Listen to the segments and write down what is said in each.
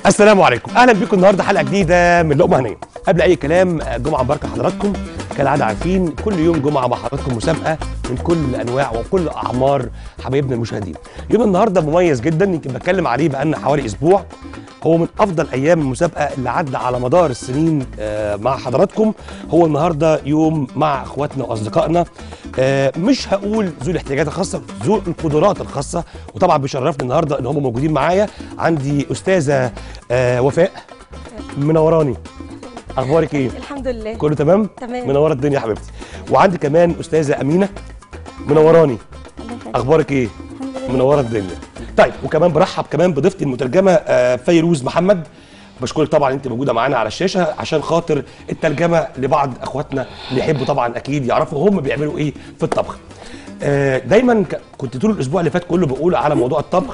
السلام عليكم اهلا بكم النهارده حلقه جديده من لقمه هنيه قبل اي كلام آه، جمعه مباركه لحضراتكم كالعاده عارفين كل يوم جمعه مع حضراتكم مسابقه من كل الانواع وكل اعمار حبايبنا المشاهدين يوم النهارده مميز جدا يمكن بتكلم عليه بقالنا حوالي اسبوع هو من افضل ايام المسابقه اللي عدى على مدار السنين آه، مع حضراتكم هو النهارده يوم مع اخواتنا واصدقائنا آه، مش هقول ذو الاحتياجات الخاصه ذو القدرات الخاصه وطبعا بيشرفني النهارده ان هم موجودين معايا عندي استاذه آه، وفاء منوراني اخبارك ايه الحمد لله كله تمام تمام. منوره الدنيا يا حبيبتي وعندي كمان استاذه امينه منوراني اخبارك ايه الحمد لله منوره الدنيا طيب وكمان برحب كمان بضيفتي المترجمه آه، فيروز محمد بشكرك طبعا انت موجوده معانا على الشاشه عشان خاطر الترجمه لبعض اخواتنا اللي يحبوا طبعا اكيد يعرفوا هم بيعملوا ايه في الطبخ آه، دايما ك- كنت طول الاسبوع اللي فات كله بقول على موضوع الطبخ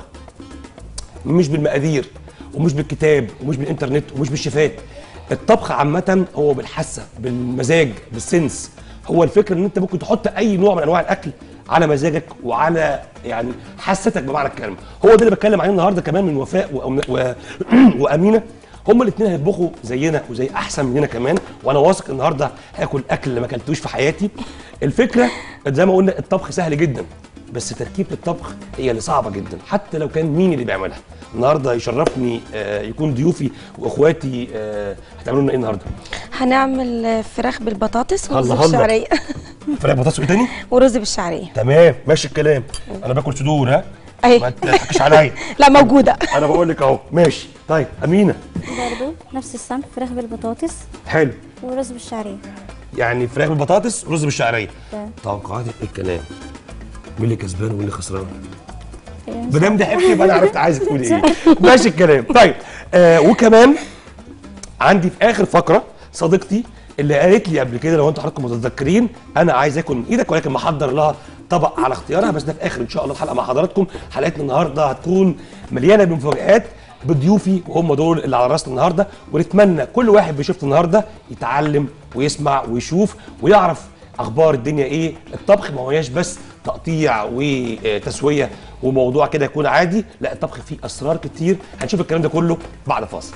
مش بالمقادير ومش بالكتاب ومش بالانترنت ومش بالشيفات الطبخ عامة هو بالحاسة بالمزاج بالسنس هو الفكرة ان انت ممكن تحط اي نوع من انواع الاكل على مزاجك وعلى يعني حاستك بمعنى الكلمة هو ده اللي بتكلم عليه النهارده كمان من وفاء وأم- و... وامينة هما الاثنين هيطبخوا زينا وزي احسن مننا كمان وانا واثق النهارده هاكل اكل اللي ما اكلتوش في حياتي الفكره زي ما قلنا الطبخ سهل جدا بس تركيبه الطبخ هي اللي صعبه جدا حتى لو كان مين اللي بيعملها النهارده يشرفني آه، يكون ضيوفي واخواتي آه، هتعملوا لنا ايه النهارده هنعمل فراخ بالبطاطس ورز الله الله. بالشعريه فراخ بطاطس وايه تاني ورز بالشعريه تمام ماشي الكلام انا باكل صدور ها أهي. ما تضحكش عليا لا موجوده انا بقول لك اهو ماشي طيب امينه برضو نفس الصنف فراخ بالبطاطس حلو ورز بالشعريه يعني فراخ بالبطاطس ورز بالشعريه تمام. توقعاتك ايه الكلام مين اللي كسبان ومين اللي خسران إيه، ما دام ضحكتي يبقى انا عرفت عايزه تقولي ايه ماشي الكلام طيب آه وكمان عندي في اخر فقره صديقتي اللي قالت لي قبل كده لو انتوا حضراتكم متذكرين انا عايز اكل من ايدك ولكن محضر لها طبق على اختيارها بس ده في اخر ان شاء الله الحلقه مع حضراتكم حلقتنا النهارده هتكون مليانه بمفاجآت بضيوفي وهم دول اللي على راسنا النهارده ونتمنى كل واحد بيشوف النهارده يتعلم ويسمع ويشوف ويعرف اخبار الدنيا ايه الطبخ ما هوياش بس تقطيع وتسويه وموضوع كده يكون عادي لا الطبخ فيه اسرار كتير هنشوف الكلام ده كله بعد فاصل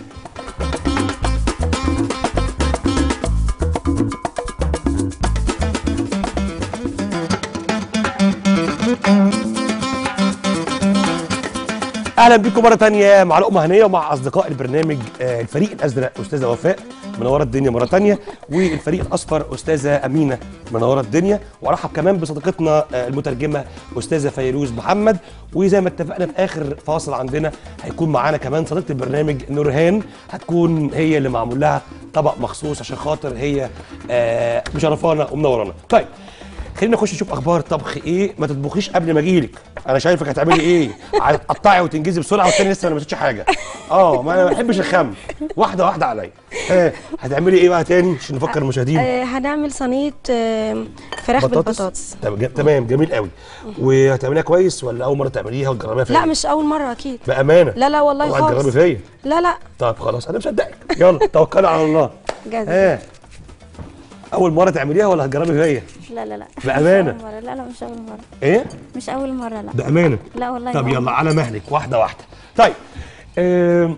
اهلا بكم مره تانية مع لقمه هنيه ومع اصدقاء البرنامج آه، الفريق الازرق استاذه وفاء منوره الدنيا مره تانية والفريق الاصفر استاذه امينه منوره الدنيا وارحب كمان بصديقتنا آه، المترجمه استاذه فيروز محمد وزي ما اتفقنا في اخر فاصل عندنا هيكون معانا كمان صديقه البرنامج نورهان هتكون هي اللي معمول لها طبق مخصوص عشان خاطر هي آه، مشرفانا ومنورانا طيب خلينا نخش نشوف اخبار الطبخ ايه ما تطبخيش قبل ما اجيلك انا شايفك هتعملي ايه هتقطعي وتنجزي بسرعه والتاني لسه ما لمستش حاجه اه ما انا ما بحبش الخم واحده واحده عليا ها هتعملي ايه بقى تاني عشان نفكر المشاهدين آه هنعمل صينيه آه فراخ بالبطاطس طب ج- تمام جميل قوي وهتعمليها كويس ولا اول مره تعمليها وتجربيها فيا لا مش اول مره اكيد بامانه لا لا والله اوعي تجربي خالص فيا لا لا طب خلاص انا مصدقك يلا توكلي على الله جاهزه ها اول مره تعمليها ولا هتجربي فيا لا لا لا بأمانة. مش أول مرة. لا لا مش اول مره ايه مش اول مره لا بامانه لا والله طب لا. يلا على مهلك واحده واحده طيب آم،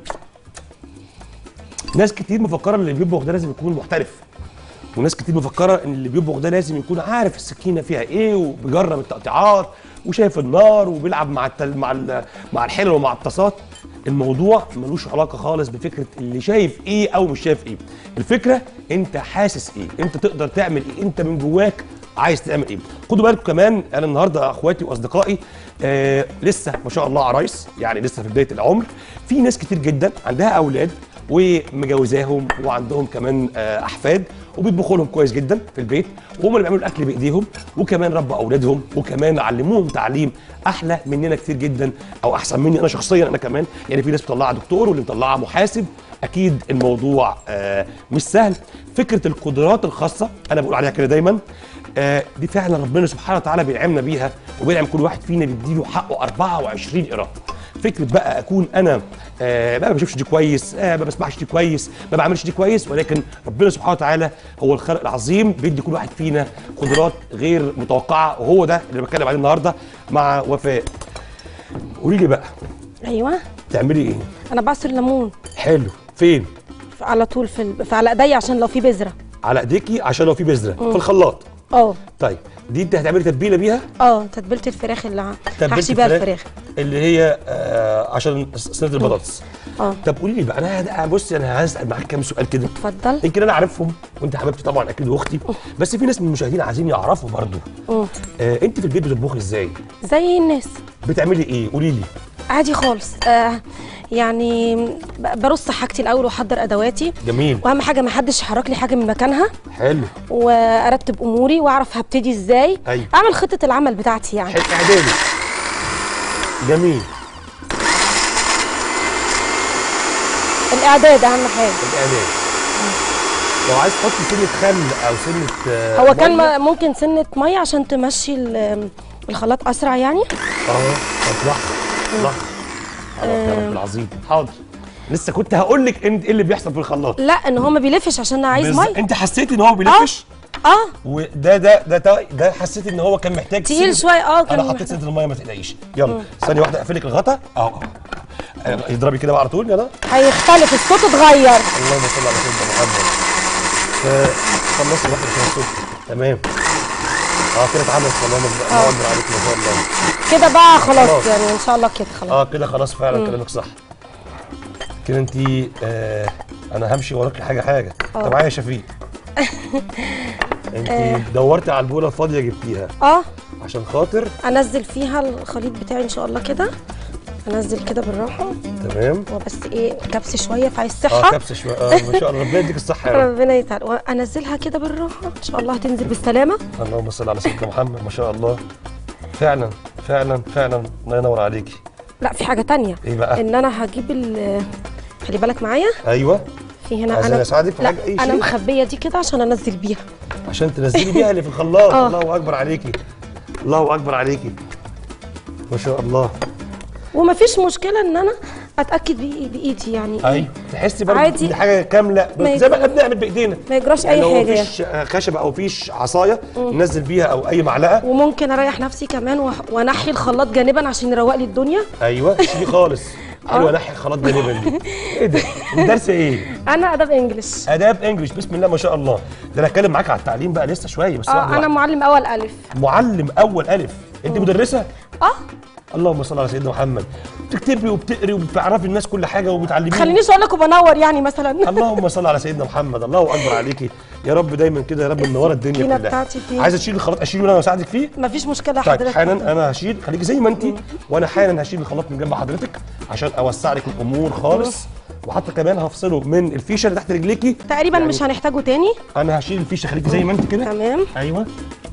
ناس كتير مفكره ان اللي بيطبخ ده لازم يكون محترف وناس كتير مفكره ان اللي بيطبخ ده لازم يكون عارف السكينه فيها ايه وبيجرب التقطيعات وشايف النار وبيلعب مع التل... مع ال... مع الحلل ومع الطاسات الموضوع ملوش علاقه خالص بفكره اللي شايف ايه او مش شايف ايه الفكره انت حاسس ايه انت تقدر تعمل ايه انت من جواك عايز تعمل ايه خدوا بالكم كمان انا النهارده اخواتي واصدقائي آه لسه ما شاء الله عرايس يعني لسه في بدايه العمر في ناس كتير جدا عندها اولاد ومجوزاهم وعندهم كمان آه، احفاد وبيطبخوا لهم كويس جدا في البيت وهم اللي بيعملوا الاكل بايديهم وكمان ربوا اولادهم وكمان علموهم تعليم احلى مننا كتير جدا او احسن مني انا شخصيا انا كمان يعني في ناس مطلعه دكتور واللي مطلعه محاسب اكيد الموضوع آه مش سهل فكره القدرات الخاصه انا بقول عليها كده دايما آه دي فعلا ربنا سبحانه وتعالى بينعمنا بيها وبينعم كل واحد فينا بيديله حقه 24 قراءه فكره بقى اكون انا آه بقى ما بشوفش دي كويس آه ما بسمعش دي كويس ما بعملش دي كويس ولكن ربنا سبحانه وتعالى هو الخالق العظيم بيدي كل واحد فينا قدرات غير متوقعه وهو ده اللي بتكلم عليه النهارده مع وفاء قولي لي بقى ايوه تعملي ايه انا بعصر ليمون حلو فين على طول في, ال... في على ايديا عشان لو في بذره على ايديكي عشان لو في بذره في الخلاط اه طيب دي انت هتعملي تتبيله بيها اه تتبيله الفراخ اللي ه- تتبيلة هحشي بيها الفراخ اللي هي آه عشان صينيه البطاطس اه طب قولي لي بقى انا هد- بصي انا هسال معاك كام سؤال كده اتفضل يمكن انا عارفهم وانت حبيبتي طبعا اكيد واختي بس في ناس من المشاهدين عايزين يعرفوا برضو مم. آه انت في البيت بتطبخي ازاي زي الناس بتعملي ايه قولي لي عادي خالص آه يعني ب- برص حاجتي الاول واحضر ادواتي جميل واهم حاجه ما حدش يحرك لي حاجه من مكانها حلو وارتب اموري واعرف هبتدي ازاي أيوة. اعمل خطه العمل بتاعتي يعني حلو اعدادي جميل الاعداد اهم حاجه الاعدادي لو عايز تحطي سنه خل او سنه آه، هو كان مية، م- ممكن سنه ميه عشان تمشي ال- الخلاط اسرع يعني اه طب لحظه لحظه يا رب العظيم حاضر لسه كنت هقول لك انت ايه اللي بيحصل في الخلاط لا ان هو ما بيلفش عشان عايز بز- ميه انت حسيتي ان هو بيلفش اه وده ده ده ده, ده حسيت ان هو كان محتاج تقيل سنة- شويه اه كان انا حطيت محتاج- سنه الميه ما تقلقيش يلا ثانيه واحده اقفل لك الغطا اهو اهو آه، اضربي كده بقى على طول يلا هيختلف الصوت اتغير اللهم صل على سيدنا محمد آه، خلصي واحده عشان الصوت تمام اه كده اتعملت تمام الله اكبر عليك ما شاء الله كده بقى خلاص خلاص. يعني ان شاء الله كده خلاص اه كده خلاص فعلا كلامك صح كده انت آه انا همشي وراكي حاجه حاجه انت معايا يا شفيق انت دورتي على البوله الفاضيه جبتيها اه عشان خاطر انزل فيها الخليط بتاعي ان شاء الله كده انزل كده بالراحه تمام هو بس ايه كبس شويه فعايز اه صحه كبسه شويه اه ما شاء الله ربنا يديك الصحه يا رب ربنا يسعد وانزلها كده بالراحه ان شاء الله هتنزل بالسلامه اللهم صل على سيدنا محمد ما شاء الله فعلا فعلا فعلا الله ينور عليكي لا في حاجه تانية ايه بقى ان انا هجيب ال خلي بالك معايا ايوه في هنا عايزاني انا أساعدك في لا حاجة؟ أي انا شيء؟ مخبيه دي كده عشان انزل بيها عشان تنزلي بيها اللي في الخلاط آه. الله اكبر عليكي الله اكبر عليكي ما شاء الله ومفيش مشكله ان انا اتاكد بإي- بايدي يعني ايوه تحسي برضه عادي. دي حاجه كامله ما زي ما يجرى- احنا بنعمل بايدينا ما يجراش يعني اي لو حاجه مفيش خشبه او فيش عصايه ننزل بيها او اي معلقه وممكن اريح نفسي كمان وأح- وانحي الخلاط جانبا عشان يروق لي الدنيا ايوه شيلي خالص حلوه ناحيه خلاط جانبا دي ايه ده الدرس ايه انا اداب انجلش اداب انجلش بسم الله ما شاء الله ده انا هتكلم معاك على التعليم بقى لسه شويه بس واحدة اه انا واحدة. معلم اول الف معلم اول الف انت مدرسه اه اللهم صل على سيدنا محمد بتكتبي وبتقري وبتعرفي الناس كل حاجه وبتعلميهم خلينيش اقول لك وبنور يعني مثلا اللهم صل على سيدنا محمد الله اكبر عليكي يا رب دايما كده يا رب منوره الدنيا السكينة كلها بتاعتي فين؟ عايزه تشيل الخلاط اشيله انا واساعدك فيه مفيش مشكله طيب حضرتك حالا انا هشيل خليكي زي ما انت وانا حالا هشيل الخلاط من جنب حضرتك عشان اوسع لك الامور خالص وحتى كمان هفصله من الفيشه اللي تحت رجليكي تقريبا يعني مش هنحتاجه تاني انا هشيل الفيشه خليكي زي ما انت كده تمام ايوه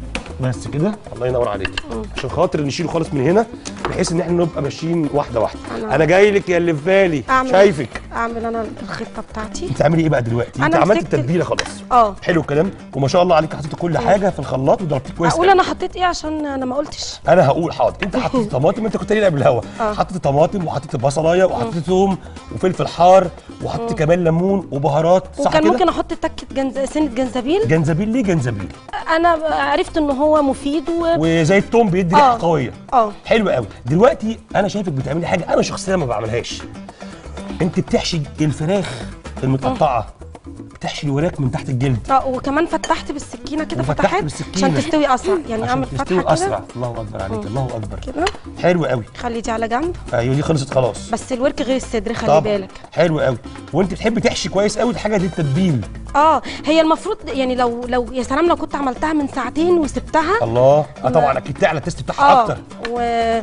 بس كده الله ينور عليك عشان خاطر نشيله خالص من هنا بحيث ان احنا نبقى ماشيين واحده واحده أنا- انا جاي لك يا اللي في بالي اعمل شايفك اعمل انا الخطه بتاعتي انت تعملي ايه بقى دلوقتي انت أنا عملتي مسكت- التتبيله خلاص اه حلو الكلام وما شاء الله عليك حطيتي كل حاجه في الخلاط وضربتيه كويس اقول قوي. انا حطيت ايه عشان انا ما قلتش انا هقول حاضر انت حطيتي طماطم انت كنت قايله قبل الهوا آه. حطيتي طماطم وحطيتي بصلايه وحطيتي ثوم وفلفل حار وحطيتي كمان ليمون وبهارات صح وكان كده ممكن احط تكه جنز... سنه جنزبيل جنزبيل ليه جنزبيل انا عرفت ان هو مفيد و وزي الثوم بيدي ريحه آه. قويه اه حلو قوي دلوقتي انا شايفك بتعملي حاجه انا شخصيا ما بعملهاش انت بتحشي الفراخ المتقطعه بتحشي الوراك من تحت الجلد اه وكمان فتحت بالسكينه كده وفتحت فتحات بالسكينة. عشان تستوي اسرع يعني عشان اعمل تستوي فتحه اسرع كده الله اكبر عليك الله اكبر كده حلو قوي خلي دي على جنب ايوه دي خلصت خلاص بس الورك غير الصدر خلي طبعا بالك حلو قوي وانت بتحبي تحشي كويس قوي دي حاجه دي التتبيل اه هي المفروض يعني لو لو يا سلام لو كنت عملتها من ساعتين وسبتها الله اه طبعا اكيد تعلى التست بتاعها اه اكتر و...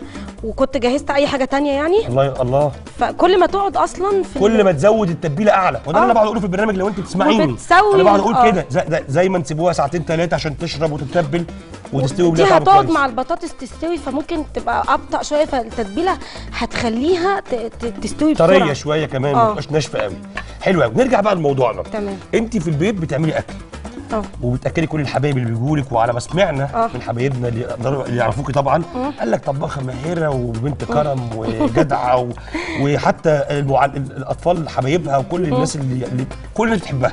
وكنت جهزت اي حاجه تانية يعني الله الله فكل ما تقعد اصلا في كل ال- ما تزود التتبيله اعلى وده اللي آه. انا بقعد اقوله في البرنامج لو انت بتسمعيني وبتسوي انا بقعد اقول آه. كده زي, ده- زي ما نسيبوها ساعتين ثلاثه عشان تشرب وتتبل وتستوي دي وليها طعم هتقعد كويس مع البطاطس تستوي فممكن تبقى ابطا شويه فالتتبيله هتخليها ت... ت... تستوي بسرعه طريه شويه كمان ما آه. تبقاش ناشفه قوي حلو قوي نرجع بقى لموضوعنا تمام. انت في البيت بتعملي اكل اه وبتاكلي كل الحبايب اللي بيجوا لك وعلى ما سمعنا آه. من حبايبنا اللي يقدروا اللي يعرفوكي طبعا قال لك طباخه ماهره وبنت كرم وجدعه و... وحتى المع... الاطفال حبايبها وكل الناس اللي, اللي كل الناس بتحبها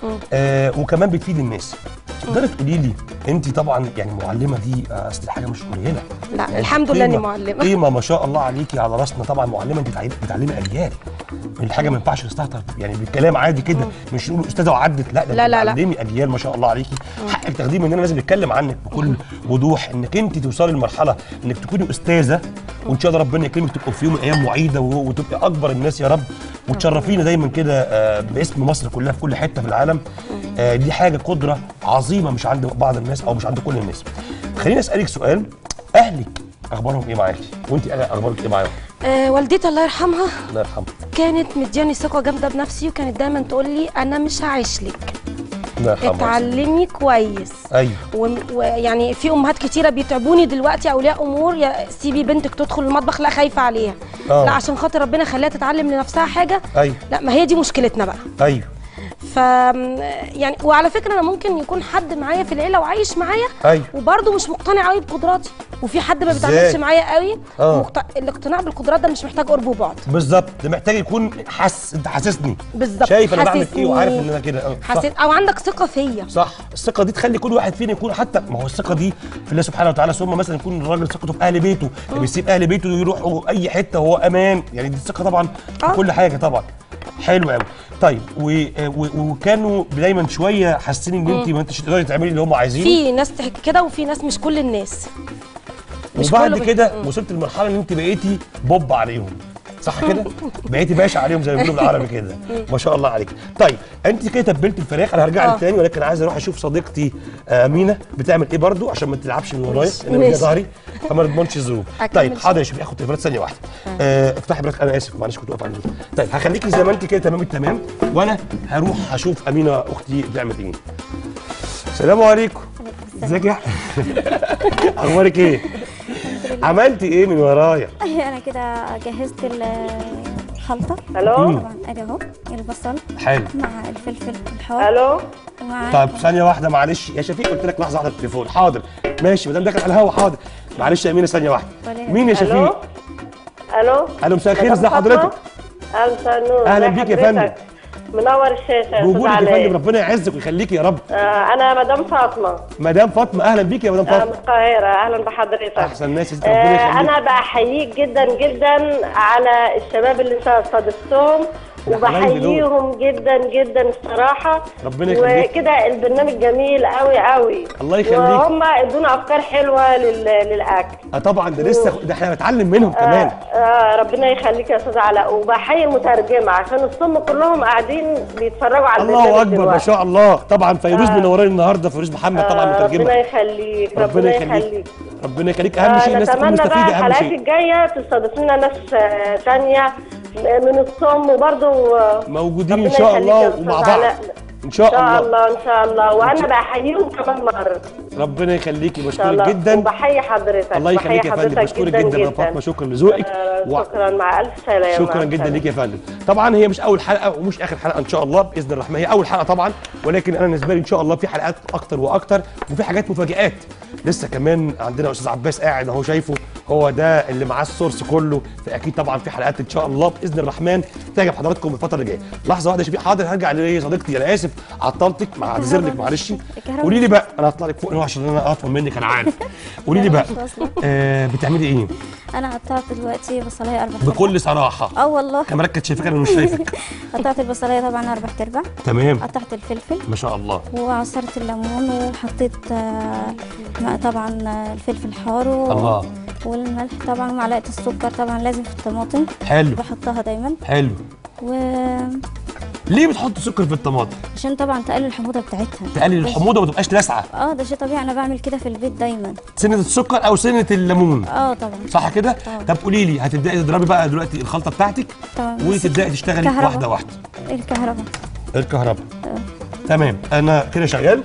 آه وكمان بتفيد الناس تقدري تقولي لي انت طبعا يعني معلمه دي آه، اصل حاجه مش قليله لا يعني الحمد لله اني قيمة- معلمه قيمه ما شاء الله عليكي على راسنا طبعا معلمه انت بتعلمي بتعلمي اجيال الحاجه ما ينفعش تستهتر يعني بالكلام عادي كده مش نقول استاذه وعدت لا ده لا، لا، لا. بتعلمي اجيال ما شاء الله عليكي حقك تاخديه مننا لازم نتكلم عنك بكل وضوح انك انت توصلي لمرحله انك تكوني استاذه وان شاء الله ربنا يكرمك تبقى في يوم من الايام معيده و- وتبقى اكبر الناس يا رب وتشرفينا دايما كده آه، باسم مصر كلها في كل حته في العالم آه، دي حاجه قدره عظيمه مش عند بعض الناس او مش عند كل الناس خليني اسالك سؤال اهلك اخبارهم ايه معاكي وانت اخبارك ايه معاهم آه والدتي الله يرحمها الله يرحمها كانت مدياني ثقه جامده بنفسي وكانت دايما تقول لي انا مش هعيش لك الله يرحمها اتعلمي كويس ايوه وم- ويعني في امهات كتيره بيتعبوني دلوقتي اولياء امور يا سيبي بنتك تدخل المطبخ لا خايفه عليها آه. لا عشان خاطر ربنا خليها تتعلم لنفسها حاجه ايوه لا ما هي دي مشكلتنا بقى ايوه ف يعني وعلى فكره انا ممكن يكون حد معايا في العيله وعايش معايا ايوه وبرضه مش مقتنع قوي بقدراتي وفي حد ما إزاي؟ بيتعاملش معايا قوي آه. مقت... الاقتناع بالقدرات ده مش محتاج قرب وبعد بالظبط ده محتاج يكون حس انت حاسسني بالظبط شايف انا بعمل ايه حاسسني. وعارف ان انا كده آه، صح. حسيت او عندك ثقه فيا صح الثقه دي تخلي كل واحد فينا يكون حتى ما هو الثقه دي في الله سبحانه وتعالى ثم مثلا يكون الراجل ثقته في اهل بيته بيسيب اهل بيته يروح اي حته وهو امان يعني دي الثقه طبعا في آه. كل حاجه طبعا حلو قوي طيب و... و... وكانوا دايما شويه حاسين ان انت ما انتش تقدري تعملي اللي هم عايزينه في ناس تحكي كده وفي ناس مش كل الناس مش وبعد كله بي- كده مم. وصلت لمرحله ان انت بقيتي بوب عليهم صح كده؟ بقيتي باشا عليهم زي ما بيقولوا بالعربي كده ما شاء الله عليك طيب انت كده تبلتي الفراخ انا هرجع آه. لك تاني ولكن عايز اروح اشوف صديقتي آه، امينه بتعمل ايه برضو عشان ما تلعبش من ورايا ماشي. لان انا ماشي. ظهري فما نضمنش الظروف أكمل طيب شوية. حاضر يا شوفي اخد تليفونات ثانيه واحده آه، افتحي براك انا اسف معلش كنت واقف على النور. طيب هخليكي زي ما انت كده تمام التمام وانا هروح اشوف امينه اختي بتعمل ايه السلام عليكم ازيك يا أحمد؟ اخبارك ايه عملتي ايه من ورايا انا كده جهزت ال- الخلطه الو طبعا ادي اهو البصل حلو مع الفلفل الحار الو ومع طب ثانية واحدة معلش يا شفيق قلت لك لحظة واحدة التليفون حاضر ماشي ما دام داخل على الهوا حاضر معلش يا أمينة ثانية واحدة ولا- مين يا الو شفيق؟ الو ألو مساء الخير مدام ازي فاطمة؟ حضرتك؟ اهلا مساء النور أهلا ازي بيك يا حضرتك؟ فندم. منور الشاشه يا استاذ بوجودك يا علاء فندم ربنا يعزك ويخليك يا رب آه انا مدام فاطمه مدام فاطمة أهلا بيك يا مدام آه من فاطمة القاهره اهلا بحضرتك أحسن ناس يا ست ربنا آه يخليك انا بحييك جدا جدا على الشباب اللي انت استضفتهم يا حبايبي دول. وبحييهم جدا جدا الصراحه ربنا يخليك. وكده البرنامج جميل قوي قوي الله يخليك. وهم ادونا افكار حلوه لل... للاكل آه طبعا ده لسه ده احنا هنتعلم منهم آه كمان آه ربنا يخليك يا استاذ علاء وبحيي المترجمه عشان الصم كلهم قاعدين بيتفرجوا على الله البرنامج أكبر ما دلوقتي. شاء الله طبعا فيروز منوراني النهارده فيروز محمد طبعا آه ربنا مترجمة يخليك ربنا يخليك ربنا يخليك أهم شيء الناس تكون نتمنى بقى مستفيدة أهم الحلقات شيء الجايه تستضيف لنا ناس آه، تانية من الصم برضه آه، موجودين إن ربنا شاء يخليك الله يا أستاذ ومع بعض علاء. إن ان شاء شاء الله الله ان شاء الله وانا بحييهم كمان مره ربنا يخليكي ان شاء بشكرك الله جدا وبحيي حضرتك الله يخليك يا بحيي فندم حضرتك بشكرك جدا يا فاطمه شكرا لذوقك آه، و- شكرا مع الف سلامه شكرا جدا ليك يا فندم طبعا هي مش اول حلقه ومش اخر حلقه ان شاء الله باذن الرحمن هي اول حلقه طبعا ولكن انا بالنسبه لي ان شاء الله في حلقات اكتر واكتر وفي حاجات مفاجات لسه كمان عندنا استاذ عباس قاعد اهو شايفه هو ده اللي معاه السورس كله فاكيد طبعا في حلقات ان شاء الله باذن الرحمن تعجب حضراتكم الفتره اللي جايه لحظه واحده يا شفيق حاضر هرجع لصديقتي انا اسف عطلتك مع اعتذر لك معلش الكهرباء. قولي لي بقى انا هطلع لك فوق هنا عشان انا اطول منك انا عارف قولي لي بقى مش واصلة. آه بتعملي ايه انا قطعت دلوقتي بصلايه اربع بكل صراحه اه والله كاميرات كانت شايفاك انا مش شايفك قطعت البصلايه طبعا اربع تربع تمام قطعت الفلفل ما شاء الله وعصرت الليمون وحطيت آه، مع- طبعا آه، الفلفل الحار و- الله. والملح طبعا ومعلقه السكر طبعا لازم في الطماطم حلو بحطها دايما حلو وعشان ليه بتحط سكر في الطماطم طبعا تقلل الحموضه بتاعتها تقلل بس- الحموضه وما تبقاش لاسعه اه ده شيء طبيعي انا بعمل كده في البيت دايما سنه السكر او سنه الليمون اه طبعا صح كده آه. طب قولي لي هتبداي تضربي بقى دلوقتي الخلطه بتاعتك طبعا بس وتبداي تشتغلي كهرباء. واحده واحده الكهرباء الكهرباء تمام انا كده شغال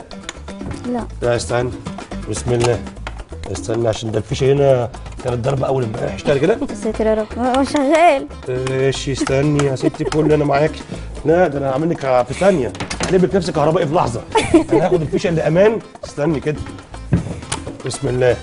لا لا استنى بسم الله استنى عشان ده الفيشه هنا كانت ضربه اول امبارح اشتغل كده يا ساتر يا رب هو شغال ماشي استني يا ستي كل انا معاكي لا ده انا هعمل لك في ثانيه هقلب لك نفسي كهربائي في لحظه انا هاخد الفيشه اللي امان استني كده بسم الله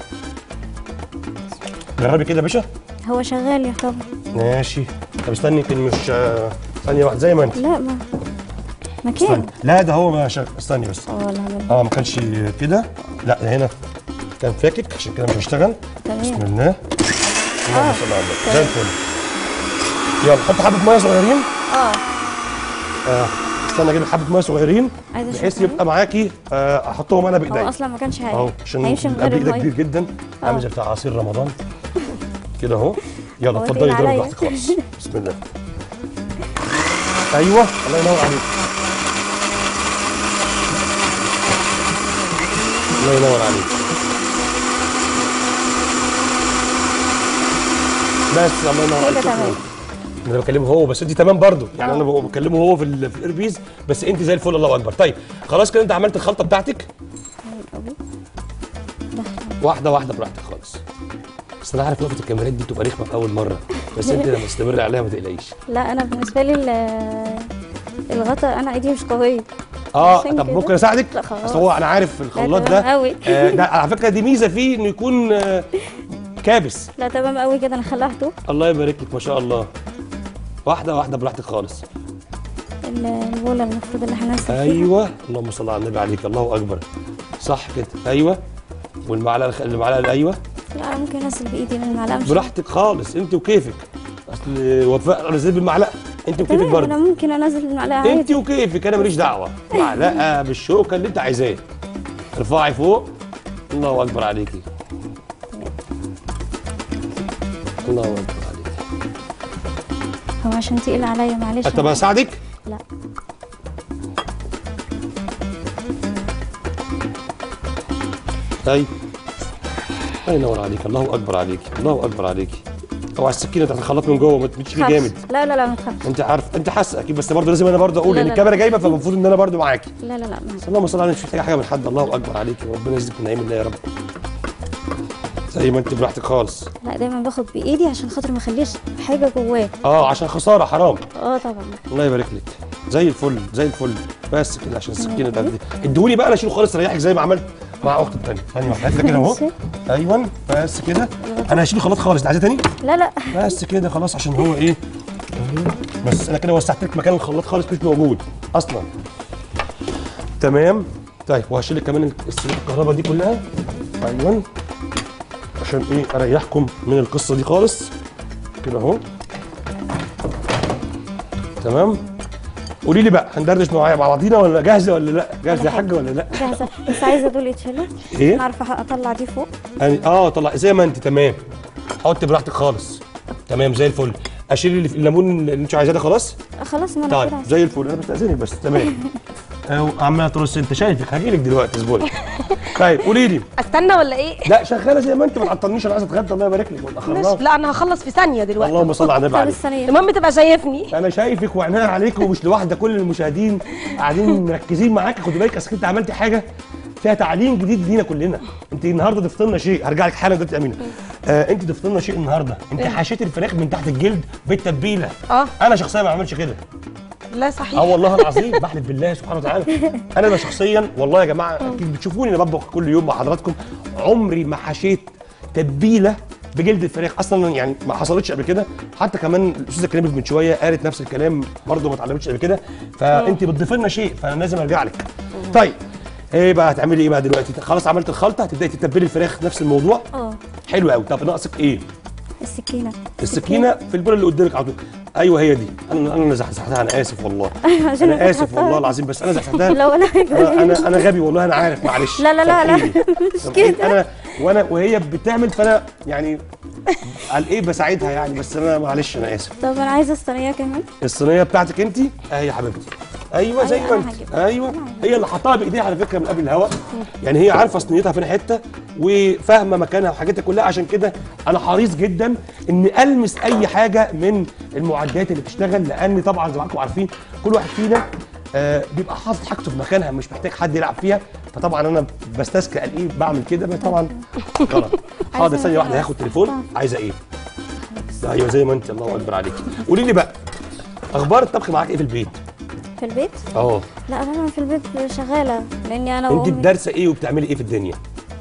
جربي كده يا باشا هو شغال يعتبر ماشي طب استني يمكن مش آه، ثانيه واحده زي ما انت لا ما مكان استني لا ده هو ما شغال استني بس اه ولا عمل اه ما كانش كده لا ده هنا كان فاكك عشان كده مش هيشتغل بسم تمام الله اللهم صل على النبي زي الفل يلا حط حبه ميه صغيرين اه آه، استنى اجيب حبه ميه صغيرين عايزة بحيث أشوف يبقى معاكي آه، احطهم انا هو بايديا اصلا ما كانش هي- اهو عشان هيمشي من القلب غير ايدك كبير الميه جدا عامل زي بتاع عصير رمضان كده اهو يلا هو اتفضلي تقيل اضربي عليا. براحتك خالص بسم الله ايوه الله ينور عليك الله ينور عليك بس الله ينور عليك كده شكراً. تمام. انا بكلمه هو بس انت تمام برضو يعني انا ببقى بكلمه هو في ال- في الايربيز بس انت زي الفل الله اكبر طيب خلاص كده انت عملت الخلطه بتاعتك واحده واحده براحتك خالص بس انا عارف وقفه الكاميرات دي بتبقى رخمه في اول مره بس انت لما تستمر عليها ما تقلقيش لا انا بالنسبه لي ال- الغطا انا ايدي مش قويه اه عشان طب كده. ممكن اساعدك لا خلاص. اصل هو انا عارف الخلاط تمام ده قوي. آه ده على فكره دي ميزه فيه انه يكون آه كابس لا تمام قوي كده انا خلعته الله يبارك لك ما شاء الله واحده واحده براحتك خالص ال- البوله المفروض اللي هننزل فيها ايوه اللهم صل على النبي عليك الله اكبر صح كده ايوه والمعلقه الخ- المعلقه ايوه لا انا ممكن انزل بايدي من المعلقه مش براحتك خالص انت وكيفك اصل وفاء انا زي بالمعلقه انت وكيفك تمام انا برضه ممكن انزل المعلقه انت عادي وكيفك انا ماليش دعوه معلقه بالشوكه اللي انت عايزاه ارفعي فوق الله اكبر عليكي الله اكبر عليكي هو عشان تقيل عليا معلش طب اساعدك لا طيب الله ينور عليك الله اكبر عليك الله اكبر عليك اوعى السكينه تحت الخلاط من جوه ما تمشي تخافش. جامد لا لا لا ما تخافش انت عارف انت حاسه اكيد بس برضه لازم انا برضه اقول لا، ان لا، الكاميرا جايبه فالمفروض ان انا برضه معاكي لا لا لا ما اللهم صل على النبي مش محتاجه حاجه من حد الله اكبر عليكي وربنا يزيدك من نعيم الله يا رب زي ما انت براحتك خالص لا دايما باخد بايدي عشان خاطر ما اخليش حاجه جواه اه عشان خساره حرام اه طبعا الله يبارك لك زي الفل زي الفل بس كده عشان السكينه ده اديهولي بقى انا اشيله خالص ريحك زي ما عملت مع اختي الثانيه ثانيه واحده هات كده اهو ماشي. ايوه بس كده انا هشيل خلاط خالص عايزاه تاني لا لا بس كده خلاص عشان هو ايه بس انا كده وسعت لك مكان الخلاط خالص مش موجود اصلا تمام طيب وهشيل لك كمان السلوك الكهرباء دي كلها ايوه عشان ايه اريحكم من القصه دي خالص كده اهو تمام قولي لي بقى هندردش معايا مع بعضينا ولا جاهزه ولا لا جاهزه يا حاجه ولا لا جاهزه بس عايزه دول يتشالوا ايه انا عارفه اطلع دي فوق يعني اه طلع زي ما انت تمام حط براحتك خالص تمام زي الفل اشيل اللي في الليمون اللي انت عايزاه ده خلاص آه، خلاص ما انا طيب كده عايزة. زي الفل انا بستاذنك بس تمام آه، عماله ترص انت شايفك هجيلك دلوقتي اصبري طيب قولي لي استنى ولا ايه لا شغاله زي ما انت ما تعطلنيش انا عايز اتغدى الله يبارك لك ما ماشي تاخرناش لا انا هخلص في ثانيه دلوقتي اللهم صل على النبي طب عليك الثانيه المهم تبقى شايفني انا شايفك وعينيا عليك ومش لوحدك كل المشاهدين قاعدين مركزين معاك خدي بالك اصل انت عملتي حاجه فيها تعليم جديد لينا كلنا انت النهارده ضفت لنا شيء هرجع لك حالا دلوقتي يا امينه آه انت ضفت لنا شيء النهارده انت حشيت الفراخ من تحت الجلد بالتتبيله اه انا شخصيا ما بعملش كده لا اه صحيح والله العظيم بحلف بالله سبحانه وتعالى انا أنا شخصيا والله يا جماعه اكيد بتشوفوني انا بطبخ كل يوم مع حضراتكم عمري ما حشيت تتبيله بجلد الفراخ اصلا يعني ما حصلتش قبل كده حتى كمان الاستاذه كريم من شويه قالت نفس الكلام برضه ما اتعلمتش قبل كده فانت بتضيف لنا شيء فانا لازم ارجع لك طيب ايه بقى هتعملي ايه بقى دلوقتي خلاص عملت الخلطه هتبداي تتبلي الفراخ نفس الموضوع اه حلو قوي طب ناقصك ايه السكينه السكينه في البوله اللي قدامك على طول ايوه هي دي انا انا اللي زحزحتها انا اسف والله عشان انا اسف بتحطها. والله العظيم بس انا زحزحتها لو انا انا انا انا غبي والله انا عارف معلش لا لا لا لا سامحيني. مش سامحيني. كده انا وانا وهي بتعمل فانا يعني قال ايه بساعدها يعني بس انا معلش انا اسف طب انا عايزه الصينيه كمان الصينيه بتاعتك انت اهي يا حبيبتي ايوه زي أيوة، ما أنا انت هجيبها. ايوه هي اللي حطها بايديها على فكره من قبل الهواء يعني هي عارفه صينيتها فين حته وفاهمه مكانها وحاجتها كلها عشان كده انا حريص جدا ان المس اي حاجه من المعدات اللي بتشتغل لان طبعا زي ما انتم عارفين كل واحد فينا آه بيبقى حاطط حاجته في مكانها مش محتاج حد يلعب فيها فطبعا انا بستذكر قال ايه بعمل كده بس طبعا غلط حاضر عايزة ثانيه واحده خلاص. هاخد تليفون عايزه ايه ايوه زي ما انت الله اكبر عليكي قولي لي بقى اخبار الطبخ معاك ايه في البيت في البيت اه لا انا في البيت شغاله لاني انا انت وامي دارسه ايه وبتعملي ايه في الدنيا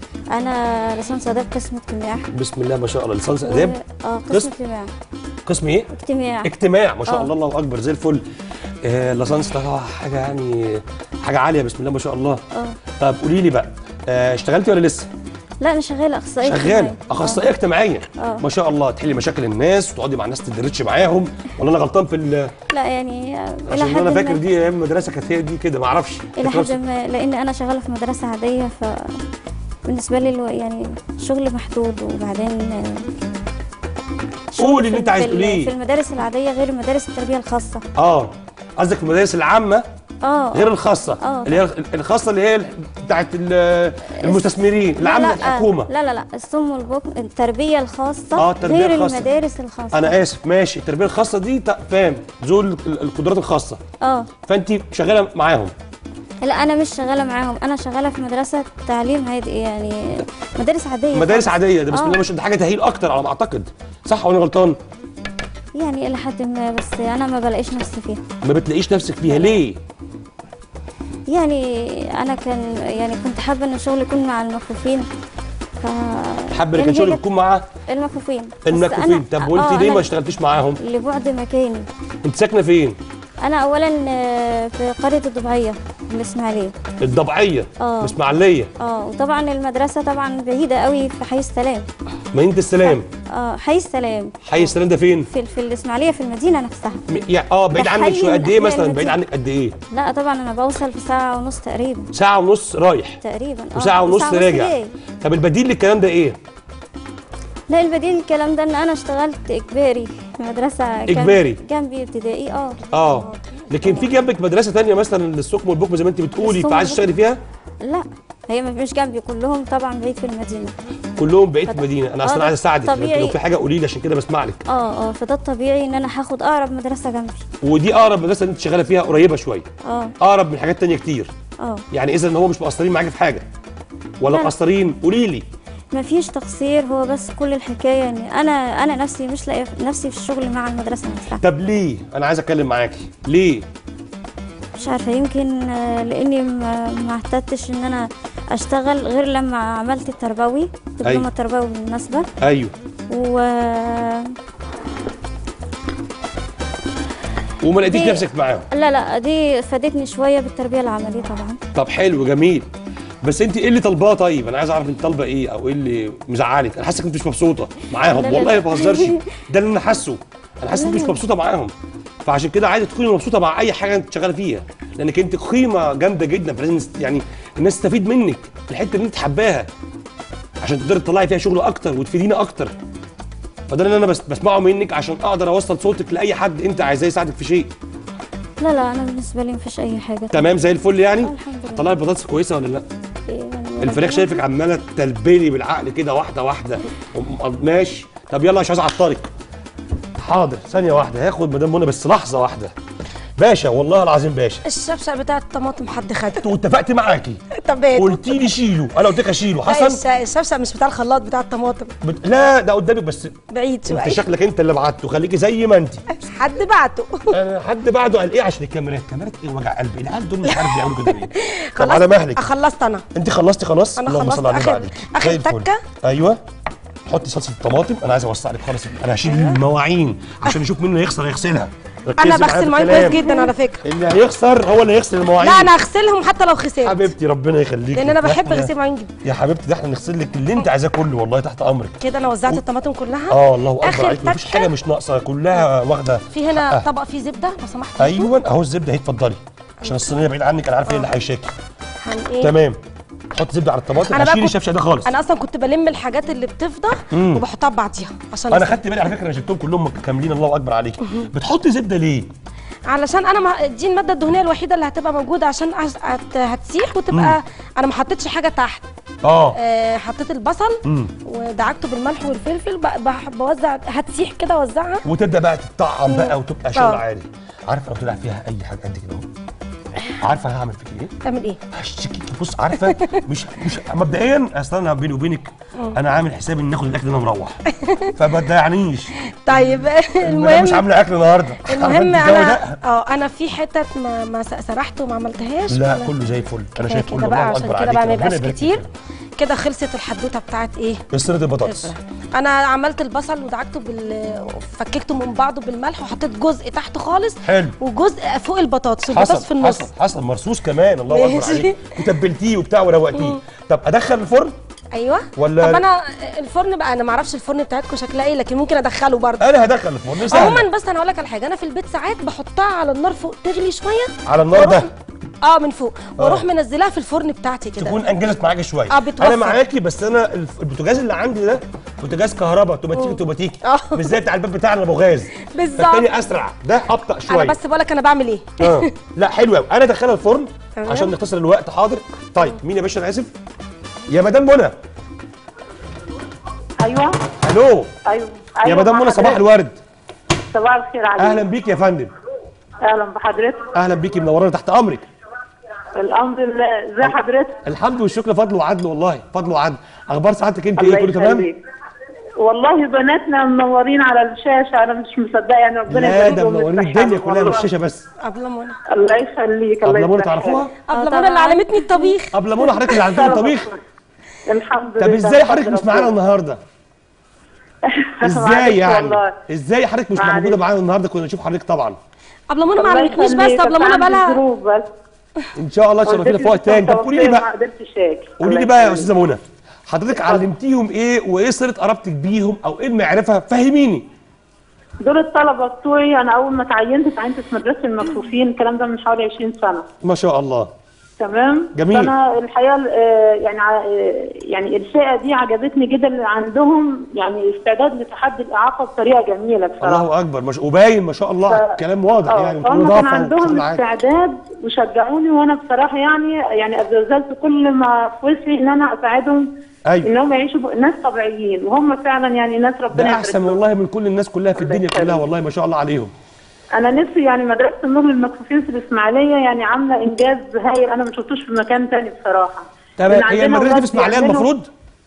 انا لسان اداب قسم اجتماع بسم الله ما شاء الله لسان و- اداب اه قسم؟ قسم اجتماع قسم ايه اجتماع اجتماع ما شاء آه. الله الله اكبر زي الفل آه لسانس طبعا حاجه يعني حاجه عاليه بسم الله ما شاء الله اه طب قولي لي بقى آه اشتغلتي ولا لسه لا انا شغاله اخصائيه شغاله اجتماعية. اخصائيه اجتماعيه آه. ما شاء الله تحلي مشاكل الناس وتقعدي مع الناس تدردش معاهم ولا انا غلطان في ال- آه. لا يعني آه، الى عشان حد انا فاكر ما دي ايام المدرسه كانت هي دي كده ما اعرفش الى كانت حد نفس- ما لان انا شغاله في مدرسه عاديه ف بالنسبه لي الو- يعني شغل محدود وبعدين آه، شغل قولي في اللي ال- انت عايز في ال- تقوليه. في المدارس العاديه غير مدارس التربيه الخاصه اه قصدك في المدارس العامه اه غير الخاصه آه. اللي هي الخاصه اللي هي بتاعت ال- المستثمرين العامه لا الحكومه لا لا لا الصم والبكم التربيه الخاصه آه، التربية غير الخاصة. المدارس الخاصه انا اسف ماشي التربيه الخاصه دي ت- فاهم ذو ال- القدرات الخاصه اه فانت شغاله معاهم لا انا مش شغاله معاهم انا شغاله في مدرسه تعليم عادي يعني مدارس عاديه مدارس خالص. عاديه ده بسم آه. الله ما شاء الله حاجه تاهيل اكتر على ما اعتقد صح ولا أنا غلطان يعني الى حد ما بس انا ما بلاقيش نفسي فيها ما بتلاقيش نفسك فيها ليه يعني انا كان يعني كنت حابه ان الشغل يكون مع المكفوفين ف حابه ان يعني كان شغلك هي يكون مع المكفوفين بس المكفوفين أنا- طب وانت آه، ليه أنا ما اشتغلتيش معاهم لبعد مكاني انت ساكنه فين انا اولا آه، في قريه الضبعيه في الاسماعيليه الضبعيه آه. الاسماعيليه اه وطبعا المدرسه طبعا بعيده قوي في حي السلام مدينه السلام اه حي السلام حي السلام ده فين في في الاسماعيليه في المدينه نفسها م- يعني اه بعيد ده عنك حي شويه من قد ايه أحياء مثلا بعيد المدينة. عنك قد ايه لا طبعا انا بوصل في ساعه ونص تقريبا ساعه ونص رايح تقريبا آه، وساعه ونص راجع جاي. طب البديل للكلام ده ايه لا البديل الكلام ده ان انا اشتغلت اجباري في مدرسه كان إجباري. جنبي ابتدائي اه اه لكن في جنبك مدرسه تانية مثلا للسكم والبكم زي ما انت بتقولي للسكم فعايز تشتغلي فيها لا هي مش جنبي كلهم طبعا بعيد في المدينه كلهم بقيت فده- مدينه انا آه، اصلا ده عايز اساعدك انت طبيعي. لو في حاجه قولي لي عشان كده بسمع لك اه اه فده الطبيعي ان انا هاخد اقرب مدرسه جنبي ودي اقرب مدرسه اللي انت شغاله فيها قريبه شويه اه اقرب من حاجات تانية كتير اه يعني اذا ان هو مش مقصرين معاكي في حاجه ولا لا. مقصرين قولي لي مفيش تقصير هو بس كل الحكايه ان انا انا نفسي مش لاقيه نفسي في الشغل مع المدرسه نفسها طب ليه انا عايز اتكلم معاكي ليه مش عارفه يمكن آه، لاني ما ما اعتدتش ان انا اشتغل غير لما عملت التربوي دبلوم أيوة. التربوي بالمناسبه ايوه و وما لقيتيش دي- نفسك معاهم لا لا دي فادتني شويه بالتربيه العمليه طبعا طب حلو جميل بس انت ايه اللي طالباه طيب انا عايز اعرف انت طالبه ايه او ايه اللي مزعلك انا حاسك انت مش مبسوطه معاهم لا، لا، والله لا. ما بهزرش ده اللي انا حاسه انا حاسس انت مش مبسوطه معاهم فعشان كده عايزه تكوني مبسوطه مع اي حاجه انت شغاله فيها لانك انت قيمه جامده جدا فلازم نست- يعني الناس تستفيد منك الحته اللي انت حباها عشان تقدري تطلعي فيها شغل اكتر وتفيدينا اكتر فده اللي انا بس بسمعه منك عشان اقدر اوصل صوتك لاي حد انت عايزاه يساعدك في شيء لا لا انا بالنسبه لي مفيش اي حاجه تمام زي الفل يعني الحمد لله. طلعت بطاطس كويسه ولا لا يعني الفراخ ربنا- شايفك عماله تلبلي بالعقل كده واحده واحده وم- ماشي طب يلا مش عايز اعطلك حاضر ثانيه واحده هاخد مدام منى بس لحظه واحده باشا والله العظيم باشا الشبشب بتاع الطماطم حد خده واتفقت معاكي طب ايه؟ قلت لي شيله انا قلت لك اشيله لا، حصل الش- الشبشب مش بتاع الخلاط بتاع الطماطم بت... لا ده قدامك بس بعيد انت شويه شكلك انت اللي بعته خليكي زي ما انت حد بعته انا حد بعده قال ايه عشان الكاميرات كاميرات ايه وجع قلبي العيال دول مش عارف بيعملوا كده ليه طب خلاص على مهلك خلصت انا انت خلصتي خلاص أنا اللهم خلصت. صل على النبي آخر- عليك آخر زي الفل. تكة. ايوه حطي صلصه الطماطم انا عايز اوسع لك خالص انا هشيل المواعين عشان نشوف مين اللي هيخسر هيغسلها ركزي انا معايا في بغسل مواعين الكلام. كويس جدا على فكره اللي هيخسر هو اللي هيغسل المواعين لا انا هغسلهم حتى لو خسرت حبيبتي ربنا يخليكي لان انا بحب إحنا- غسيل مواعين جدا يا حبيبتي ده احنا نغسل لك اللي انت عايزاه كله والله تحت امرك كده انا وزعت الطماطم كلها اه الله اكبر آخر عليك مفيش تكة. حاجه مش ناقصه كلها واخده في هنا حقها. طبق فيه زبده لو سمحت ايوه اهو الزبده اهي اتفضلي عشان الصينيه بعيد عنك انا عارف ايه اللي هيشاكي هن ايه تمام حط زبده على الطماطم أنا بقى هشيل كنت- الشفشه ده خالص انا اصلا كنت بلم الحاجات اللي بتفضى وبحطها ببعضيها عشان انا أسيب. خدت بالي على فكره انا جبتهم كلهم كاملين الله اكبر عليك بتحطي زبده ليه علشان انا ما دي الماده الدهنيه الوحيده اللي هتبقى موجوده عشان هت- هت- هتسيح وتبقى انا ما حطيتش حاجه تحت اه آه حطيت البصل ودعكته بالملح والفلفل ب- بح- بوزع هتسيح كده اوزعها وتبدا بقى تتطعم بقى وتبقى شغل آه. عالي عارفه لو طلع فيها اي حاجه قد كده اهو عارفه هعمل فيك ايه تعمل ايه هشتكيك بص عارفه مش مش مبدئيا اصل انا بيني وبينك انا عامل حسابي ان ناخد الاكل ده انا مروح فما تضيعنيش طيب انا مش المهم عامله اكل النهارده عارفة المهم أنت الجو انا ده؟ اه انا في حتت ما ما س- سرحت وما عملتهاش لا ولا- كله زي الفل انا كده شايف كله كده بقى الله عشان اكبر كده عليك بقى ما ربنا يبقاش يبارك كتير فيك. كده خلصت الحدوته بتاعت ايه قصرة البطاطس انا عملت البصل ودعكته بال فككته من بعضه بالملح وحطيت جزء تحت خالص حلو. وجزء فوق البطاطس والبطاطس حصل في النص حصل حصل مرصوص كمان الله اكبر ماشي. عليك وتبلتيه وبتاع وروقتيه طب ادخل الفرن ايوه ولا- طب انا الفرن بقى انا ما اعرفش الفرن بتاعتكم شكلها ايه لكن ممكن ادخله برضه انا هدخل الفرن سهل عموما بس انا هقول لك على حاجه انا في البيت ساعات بحطها على النار فوق تغلي شويه على النار وأروح- ده اه من فوق واروح منزلاها في الفرن بتاعتي كده تكون انجزت معاكي شويه آه، بتوفر. انا معاكي بس انا الف- البوتاجاز اللي عندي ده بوتاجاز كهرباء اوتوماتيكي اوتوماتيكي آه. مش زي بتاع الباب بتاعنا ابو غاز بالظبط. فالتاني اسرع ده ابطا انا شويه بس بقول لك انا بعمل ايه اه لا حلو قوي انا ادخلها الفرن تمام. عشان نختصر الوقت حاضر طيب مين يا باشا انا اسف يا مدام منى ايوه الو ايوه يا أيوة مدام مع منى صباح حضرتك. الورد صباح الخير عليك اهلا بيك يا فندم اهلا بحضرتك اهلا بيكي منورانا تحت امرك الحمد لله ازي حضرتك الحمد والشكر فضل وعدل والله فضل وعدل اخبار سعادتك انت ايه الله كله تمام يخليك. والله بناتنا منورين على الشاشه انا مش مصدقه يعني ربنا لا يبارك ده لهم منورين بالصحة الدنيا كلها والله. مش الشاشه بس قبل منى الله يخليك الله قبل منى يصلح تعرفوها قبل طبعاً. منى اللي علمتني الطبيخ قبل منى حضرتك اللي عندنا حالك. طبيخ الحمد لله طب ازاي حضرتك بفضل مش معانا ربنا. النهارده ازاي معلش يعني والله. ازاي حضرتك مش معلش. موجوده معانا النهارده كنا نشوف حضرتك طبعا قبل منى ما الله علمتنيش بس يخليك، قبل بس منى عندي بقى ظروف بس ان شاء الله تشرفينا في وقت تاني طب قولي لي ما بقى قدرتش اجي قولي لي الله بقى يا يخليك. استاذه منى حضرتك علمتيهم ايه وايه صله قرابتك بيهم او ايه المعرفه فهميني دول الطلبه بتوعي انا اول ما تعينت تعينت في مدرسه المكفوفين الكلام ده من حوالي 20 سنه ما شاء الله تمام جميل. فانا الحقيقه آه، يعني ع- آه، يعني الفئه دي عجبتني جدا اللي عندهم يعني استعداد لتحدي الاعاقه بطريقه جميله بصراحه الله اكبر مش وباين ما شاء الله ف- كلام واضح اه يعني فهم كان ونظافة عندهم وشغل عادي. استعداد وشجعوني وانا بصراحه يعني يعني ابذلت كل ما في وسعي ان انا اساعدهم أيوة. انهم يعيشوا ب- ناس طبيعيين وهم فعلا يعني ناس ربنا ده يبارك احسن لهم. والله من كل الناس كلها في الله الدنيا كلها يخليك. والله ما شاء الله عليهم انا نفسي يعني مدرسه النور للمكفوفين في الاسماعيليه يعني عامله انجاز هايل انا ما شفتوش في مكان تاني بصراحه تمام لأن هي عندنا المدرسه دي ولاد في اسماعيليه بيعملوا- المفروض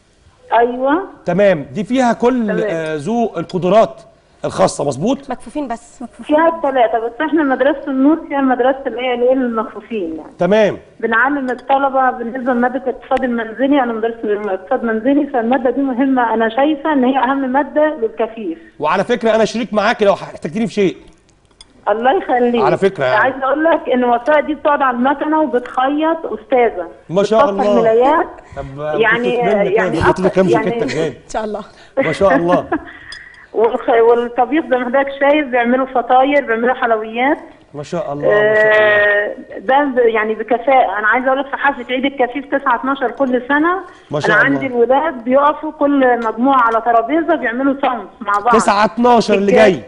ايوه تمام دي فيها كل تمام. آه، ذو القدرات الخاصه مظبوط مكفوفين بس فيها الثلاثه بس احنا مدرسه النور فيها مدرسه اللي هي الايه للمكفوفين يعني تمام بنعلم الطلبه بالنسبه لماده الاقتصاد المنزلي انا مدرسه اقتصاد منزلي فالماده دي مهمه انا شايفه ان هي اهم ماده للكفيف وعلى فكره انا شريك معاك لو احتجتيني في شيء الله يخليك على فكرة يعني. عايزه اقول لك ان الوثائق دي بتقعد على المكنه وبتخيط استاذه ما شاء بتفصل الله. ملايات طب يعني يعني يعني قلت لك كام أكتر- يعني- جاكيتك جاي ان شاء الله ما شاء الله والخ... والطبيخ زي ما حضرتك شايف بيعملوا فطاير بيعملوا حلويات ما شاء الله ما شاء الله آه، ده ب- يعني بكفاءة أنا عايزة أقول لك في حفلة عيد الكفيف 9 12 كل سنة ما شاء أنا الله. عندي الولاد بيقفوا كل مجموعة على ترابيزة بيعملوا صمت مع بعض 9 12 اللي جاي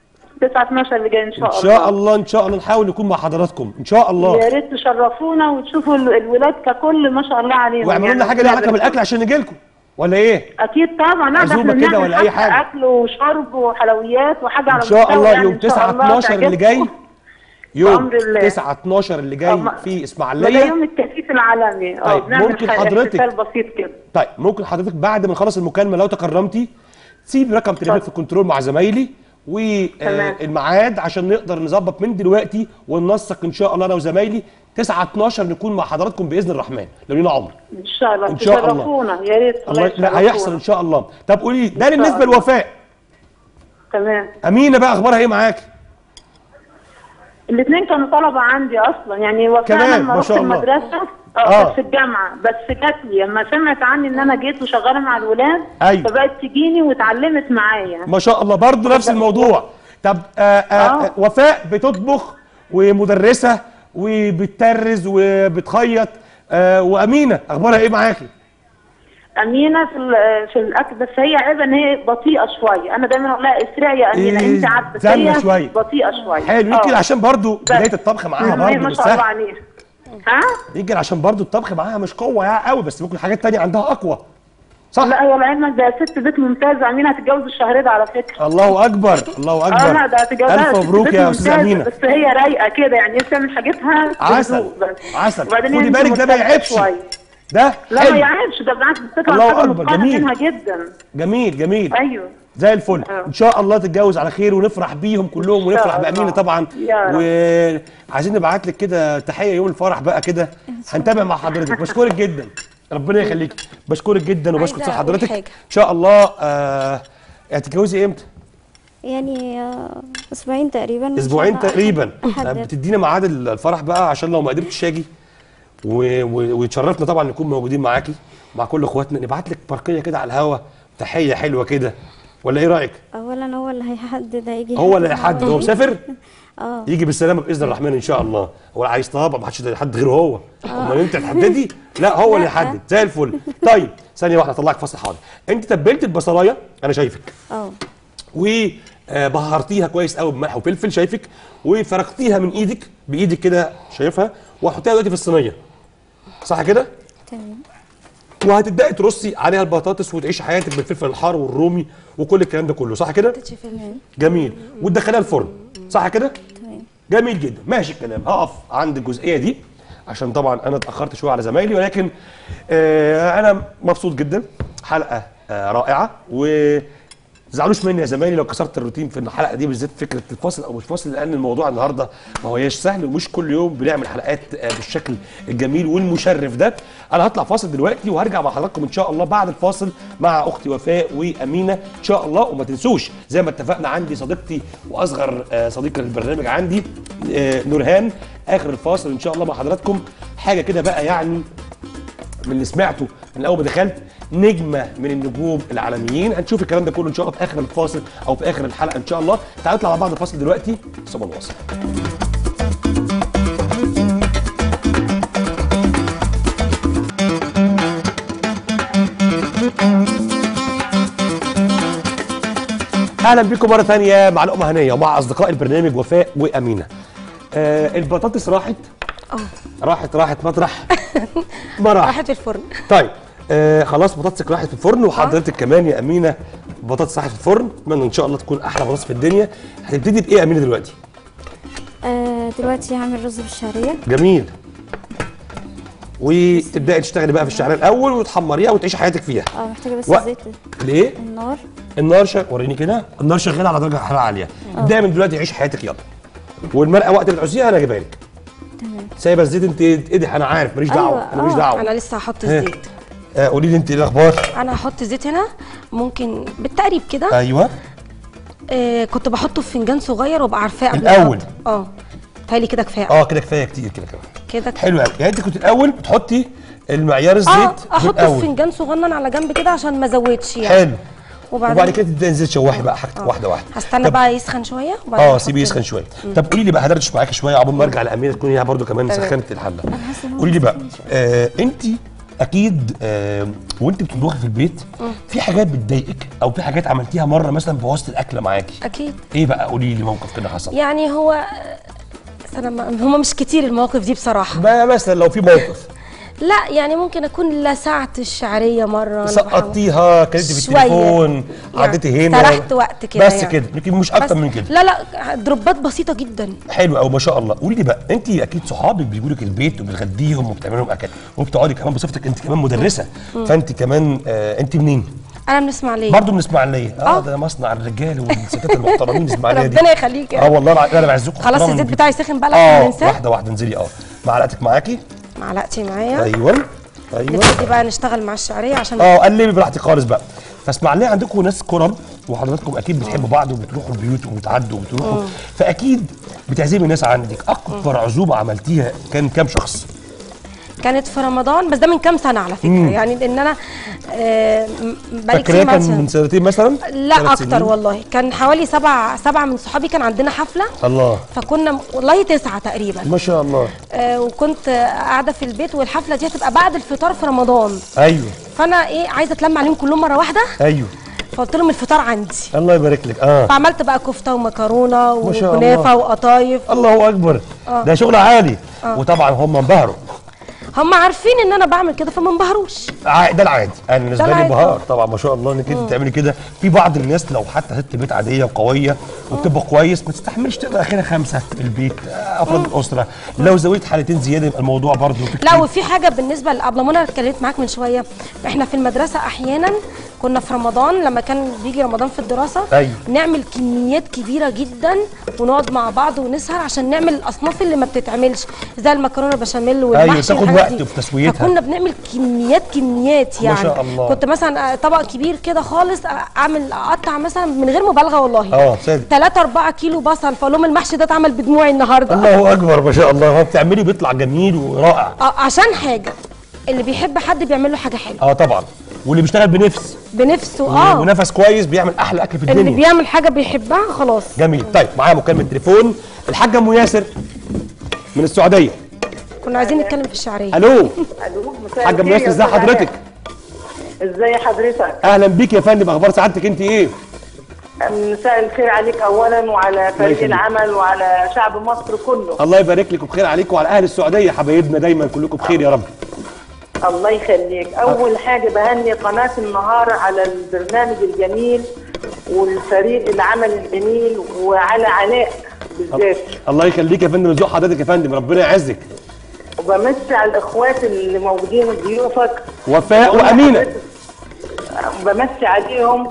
9 12 اللي جاي إن شاء ان الله شاء الله ان شاء الله نحاول نكون مع حضراتكم ان شاء الله يا ريت تشرفونا وتشوفوا ال- الولاد ككل ما شاء الله عليهم واعملوا لنا يعني حاجه ليها علاقه ربنا بالاكل عشان نجي لكم ولا ايه اكيد طبعا لا ده عزومة احنا كده بنعمل ولا أي حتى حاجة. اكل وشرب وحلويات وحاجه ان على شاء مستوى الله يعني يوم إن شاء 9 الله 12 اللي جاي تعجبكم. يوم بأمر الله. 9 12 اللي جاي أما- في ده اسماعيليه يوم الكفيف العالمي اه طيب، بنعمل ممكن حاجة- حضرتك- احتفال بسيط كده طيب ممكن حضرتك بعد ما نخلص المكالمه لو تكرمتي تسيب رقم تليفونك في الكنترول مع زمايلي تمام. والميعاد عشان نقدر نظبط من دلوقتي وننسق ان شاء الله انا وزمايلي 9 12 نكون مع حضراتكم باذن الرحمن لو لينا عمر ان شاء الله إن شاء الله. تشرفونا يا ريت الله لا هيحصل ان شاء الله طب قولي لي ده بالنسبه الله. لوفاء تمام امينه بقى اخبارها ايه معاكي الاثنين كانوا طلبه عندي اصلا يعني وفاء كمان، لما ما رحت شاء الله. المدرسه آه. اه كانت في الجامعه بس جات لي لما سمعت عني ان انا جيت وشغاله مع الولاد أيوة. فبقت تجيني واتعلمت معايا ما شاء الله برضه نفس الموضوع طب آه آه آه. آه وفاء بتطبخ ومدرسه وبتترز وبتخيط آه وامينه اخبارها ايه معاكي امينه في ال- في الاكل بس هي عيبه ان هي بطيئه شويه انا دايما اقول لها اسرعي يا امينه إيه، انت عارفه بس زنة هي شوية. بطيئه شويه حلو يمكن آه. عشان برضه بس. بدايه الطبخ معاها مم، هي برضه ما مش شاء الله سهل عليها ها يمكن عشان برضه الطبخ معاها مش قوه يعني قوي بس ممكن حاجات تانية عندها اقوى صح لا هي لعلمك ده ست بيت ممتازه امينه هتتجوز الشهر ده على فكره الله اكبر الله اكبر اه لا ده هتتجوزها الف ست مبروك بيت يا استاذه ممتازة، امينه بس هي رايقه كده يعني هي بتعمل حاجتها عسل بهدوء بس. عسل وبعدين خدي هي بالك ده ما مختلفة يعيبش شوية. ده لا ما حلو يعيبش ده بالعكس بتطلع الله حاجه أكبر، متقنة جميل. منها جدا جميل جميل ايوه زي الفل آه. ان شاء الله تتجوز على خير ونفرح بيهم كلهم شاء ونفرح الله. بامينه طبعا يا رب. وعايزين نبعت لك كده تحيه يوم الفرح بقى كده هنتابع مع حضرتك بشكرك جدا ربنا يخليك بشكرك جدا وبشكر عايزة صح أقول حضرتك حاجة. ان شاء الله آه هتتجوزي امتى يعني آه، اسبوعين تقريبا إن شاء اسبوعين الله تقريبا أحدد. بتدينا ميعاد الفرح بقى عشان لو ما قدرتش اجي و- و- ويتشرفنا طبعا نكون موجودين معاكي مع كل اخواتنا نبعت لك برقيه كده على الهوا تحيه حلوه كده ولا ايه رايك اولا هو اللي هيحدد هيجي هو اللي يحدد هيحدد هو معايا. مسافر اه يجي بالسلامه باذن الرحمن ان شاء الله هو عايز طبعا ما حدش حد غيره هو امال انت تحددي لا هو اللي يحدد زي الفل طيب ثانيه واحده اطلعك فاصل حاضر انت تبلت البصلايه انا شايفك اه وبهرتيها كويس قوي بملح وفلفل شايفك وفرقتيها من ايدك بايدك كده شايفها وحطيها دلوقتي في الصينيه صح كده تمام وهتبداي ترصي عليها البطاطس وتعيشي حياتك بالفلفل الحار والرومي وكل الكلام ده كله صح كده تمام جميل وتدخليها الفرن صح كده تمام جميل جدا ماشي الكلام هقف عند الجزئيه دي عشان طبعا انا اتاخرت شويه على زمايلي ولكن آه انا مبسوط جدا حلقه آه رائعه و زعلوش مني يا زمايلي لو كسرت الروتين في الحلقه دي بالذات فكره الفاصل او مش فاصل لان الموضوع النهارده ما هوش سهل ومش كل يوم بنعمل حلقات آه، بالشكل الجميل والمشرف ده انا هطلع فاصل دلوقتي وهرجع مع حضراتكم ان شاء الله بعد الفاصل مع اختي وفاء وامينه ان شاء الله وما تنسوش زي ما اتفقنا عندي صديقتي واصغر آه، صديقه للبرنامج عندي آه، نورهان اخر الفاصل ان شاء الله مع حضراتكم حاجه كده بقى يعني من اللي سمعته من اول ما دخلت نجمه من النجوم العالميين هنشوف الكلام ده كله ان شاء الله في اخر الفاصل او في اخر الحلقه ان شاء الله تعالوا نطلع مع بعض الفاصل دلوقتي ثم نواصل اهلا بكم مره ثانيه مع لقمه هنيه ومع اصدقاء البرنامج وفاء وامينه آه البطاطس راحت راحت راحت مطرح ما راحت راحت في الفرن طيب آه خلاص بطاطسك راحت في الفرن وحضرتك كمان يا امينه بطاطس راحت في الفرن اتمنى ان شاء الله تكون احلى بطاطس في الدنيا هتبتدي بايه يا امينه دلوقتي آه دلوقتي هعمل رز بالشعريه جميل وتبداي تشتغلي بقى في الشعريه الاول وتحمريها وتعيشي حياتك فيها اه محتاجه بس و- زيت ليه النار النار شغ... وريني كده النار شغاله على درجه حراره عاليه ابداي من دلوقتي عيشي حياتك يلا والمرقه وقت ما تعوزيها انا اجيبها لك تمام سايبه الزيت انت ادي انا عارف ماليش دعوه أيوة، انا ماليش آه. دعوه انا لسه هحط ها. الزيت آه قولي لي انت ايه الاخبار انا هحط زيت هنا ممكن بالتقريب كده ايوه آه كنت بحطه في فنجان صغير وابقى عارفاه قبل الأول. ما أحط. اه تهيألي كده كفايه اه كده كفايه كتير كده كمان كده كفاية. حلو قوي يعني انت كنت الاول بتحطي المعيار الزيت اه في احطه في الاول فنجان صغنن على جنب كده عشان ما ازودش يعني حلو وبعدين وبعد كده تبداي تنزلي تشوحي بقى حاجتك واحده واحده هستنى طب- بقى يسخن شويه وبعدين اه أحط سيبيه ال- يسخن شويه طب قولي لي بقى هدردش معاكي شويه عقبال ما ارجع لامينه تكوني هي برضو كمان تمام. سخنت الحله حاسة إن هو قولي لي بقى سخن شوية. آه انت اكيد آه وانت بتطبخي في البيت في حاجات بتضايقك او في حاجات عملتيها مره مثلا بوظت الاكله معاكي اكيد ايه بقى قولي لي موقف كده حصل يعني هو انا ما- هما مش كتير المواقف دي بصراحه بقى مثلا لو في موقف لا يعني ممكن اكون لسعت الشعريه مره أنا بحاول- سقطتيها كلمتي في شوية. التليفون عديتي يعني هنا سرحت وقت كده بس يعني. كده لكن مش اكتر بس- من كده لا لا دروبات بسيطه جدا حلو قوي ما شاء الله قولي لي بقى انت اكيد صحابك بيجوا لك البيت وبتغديهم وبتعملي لهم اكل وبتقعدي كمان بصفتك انت كمان مدرسه فانت كمان آه انت منين؟ انا من اسماعيليه برضه من اسماعيليه اه آه. ده مصنع الرجال والستات المحترمين الاسماعيليه دي ربنا يخليك يا اه رب. والله الع- انا بعزكم خلاص احتراما الزيت ليكم. بتاعي سخن بقى اه لحد ننساه واحده واحده انزلي اه معلقتك معاكي معلقتي معايا ايوه ايوه نبتدي بقى نشتغل مع الشعريه عشان اه قلبي براحتك خالص بقى فاسماعيليه عندكم ناس كرم وحضراتكم اكيد بتحبوا بعض وبتروحوا البيوت وبتعدوا وبتروحوا فاكيد بتعزمي ناس عندك اكبر عزومه عملتيها كان كام شخص؟ كانت في رمضان بس ده من كام سنه على فكره يعني لان انا آه، م- بقالي فاكراه كتير كان مثلا من سنتين مثلا؟ لا ثلاث اكتر سنين؟ والله كان حوالي سبع سبعه من صحابي كان عندنا حفله الله فكنا والله تسعه تقريبا ما شاء الله آه وكنت آه، قاعده في البيت والحفله دي هتبقى بعد الفطار في رمضان ايوه فانا ايه عايزه اتلم عليهم كلهم مره واحده ايوه فقلت لهم الفطار عندي الله يبارك لك اه فعملت بقى كفته ومكرونه ما شاء وكنافه الله. وقطايف الله اكبر ده شغل عالي وطبعا هم انبهروا هم عارفين ان انا بعمل كده فما انبهروش ع- ده العادي انا بالنسبه لي العادي. بهار طبعا ما شاء الله انك انت بتعملي كده في بعض الناس لو حتى ست بيت عاديه وقويه وبتبقى كويس ما تستحملش تبقى اخرها خمسه في البيت آه، افراد الاسره لو زودت حالتين زياده يبقى الموضوع برضه لا وفي حاجه بالنسبه لقبل ما انا اتكلمت معاك من شويه احنا في المدرسه احيانا كنا في رمضان لما كان بيجي رمضان في الدراسه أيوة. نعمل كميات كبيره جدا ونقعد مع بعض ونسهر عشان نعمل الاصناف اللي ما بتتعملش زي المكرونه بشاميل والمحشي تاخد والحاجات وقت دي. في تسويتها. فكنا بنعمل كميات كميات ما يعني شاء الله. كنت مثلا طبق كبير كده خالص اعمل اقطع مثلا من غير مبالغه والله اه صدق 3 4 كيلو بصل فاقول لهم المحشي ده اتعمل بدموعي النهارده الله اكبر ما شاء الله هو بتعملي بيطلع جميل ورائع آه، عشان حاجه اللي بيحب حد بيعمل له حاجه حلوه اه طبعا واللي بيشتغل بنفس بنفسه و- اه ونفس كويس بيعمل احلى اكل في اللي الدنيا بيعمل حاجه بيحبها خلاص جميل طيب معايا مكالمه تليفون الحاجه ام ياسر من السعوديه كنا عايزين نتكلم في الشعريه الو الو مساء حاجه ام الخير ياسر يا ازي أستاذ حضرتك علاء. ازي حضرتك اهلا بيك يا فندم اخبار سعادتك انت ايه مساء الخير عليك اولا وعلى فريق يخليك. العمل وعلى شعب مصر كله الله يبارك لك وبخير عليك وعلى اهل السعوديه حبايبنا دايما كلكم بخير يا رب الله يخليك اول حاجه بهني قناه النهار على البرنامج الجميل والفريق العمل الجميل وعلى علاء بالذات الله يخليك يا فندم ذوق حضرتك يا فندم ربنا يعزك وبمسي على الاخوات اللي موجودين ضيوفك وفاء وامينه بمسي عليهم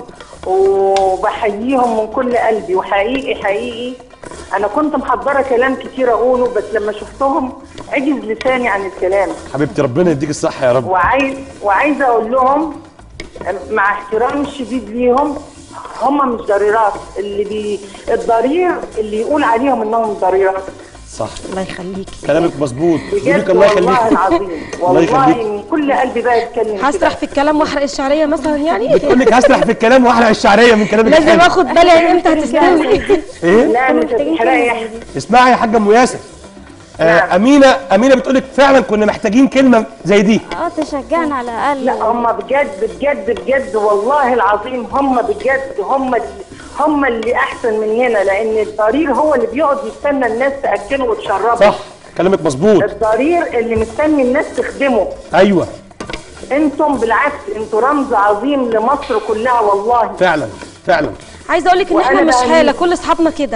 وبحييهم من كل قلبي وحقيقي حقيقي انا كنت محضره كلام كتير اقوله بس لما شفتهم عجز لساني عن الكلام حبيبتي ربنا يديك الصحه يا رب وعايز وعايزه اقول لهم مع احترامي الشديد ليهم هم مش ضريرات اللي بي الضرير اللي يقول عليهم انهم ضريرات صح الله يخليكي كلامك مظبوط بجد يديك الله والله يخليك العظيم الله والله يخليك من كل قلبي بقى يتكلم كده. هسرح في الكلام واحرق الشعريه مثلا يعني بتقول لك هسرح في الكلام واحرق الشعريه من كلامك لازم الحلو. اخد بالي امتى هتستوي ايه لا مش محتاجين هتحرقي كلمة زي دي. اسمعي يا حاجه ام ياسر آه نعم. امينه امينه بتقول لك فعلا كنا محتاجين كلمه زي دي اه تشجعنا على الاقل لا هم بجد بجد بجد والله العظيم هم بجد هم اللي هم اللي احسن مننا لان الضرير هو اللي بيقعد يستنى الناس تاكله وتشربه صح كلامك مظبوط الضرير اللي مستني الناس تخدمه ايوه انتم بالعكس انتوا رمز عظيم لمصر كلها والله فعلا فعلا عايزه اقول لك ان احنا وأنا مش بقى حاله كل اصحابنا كده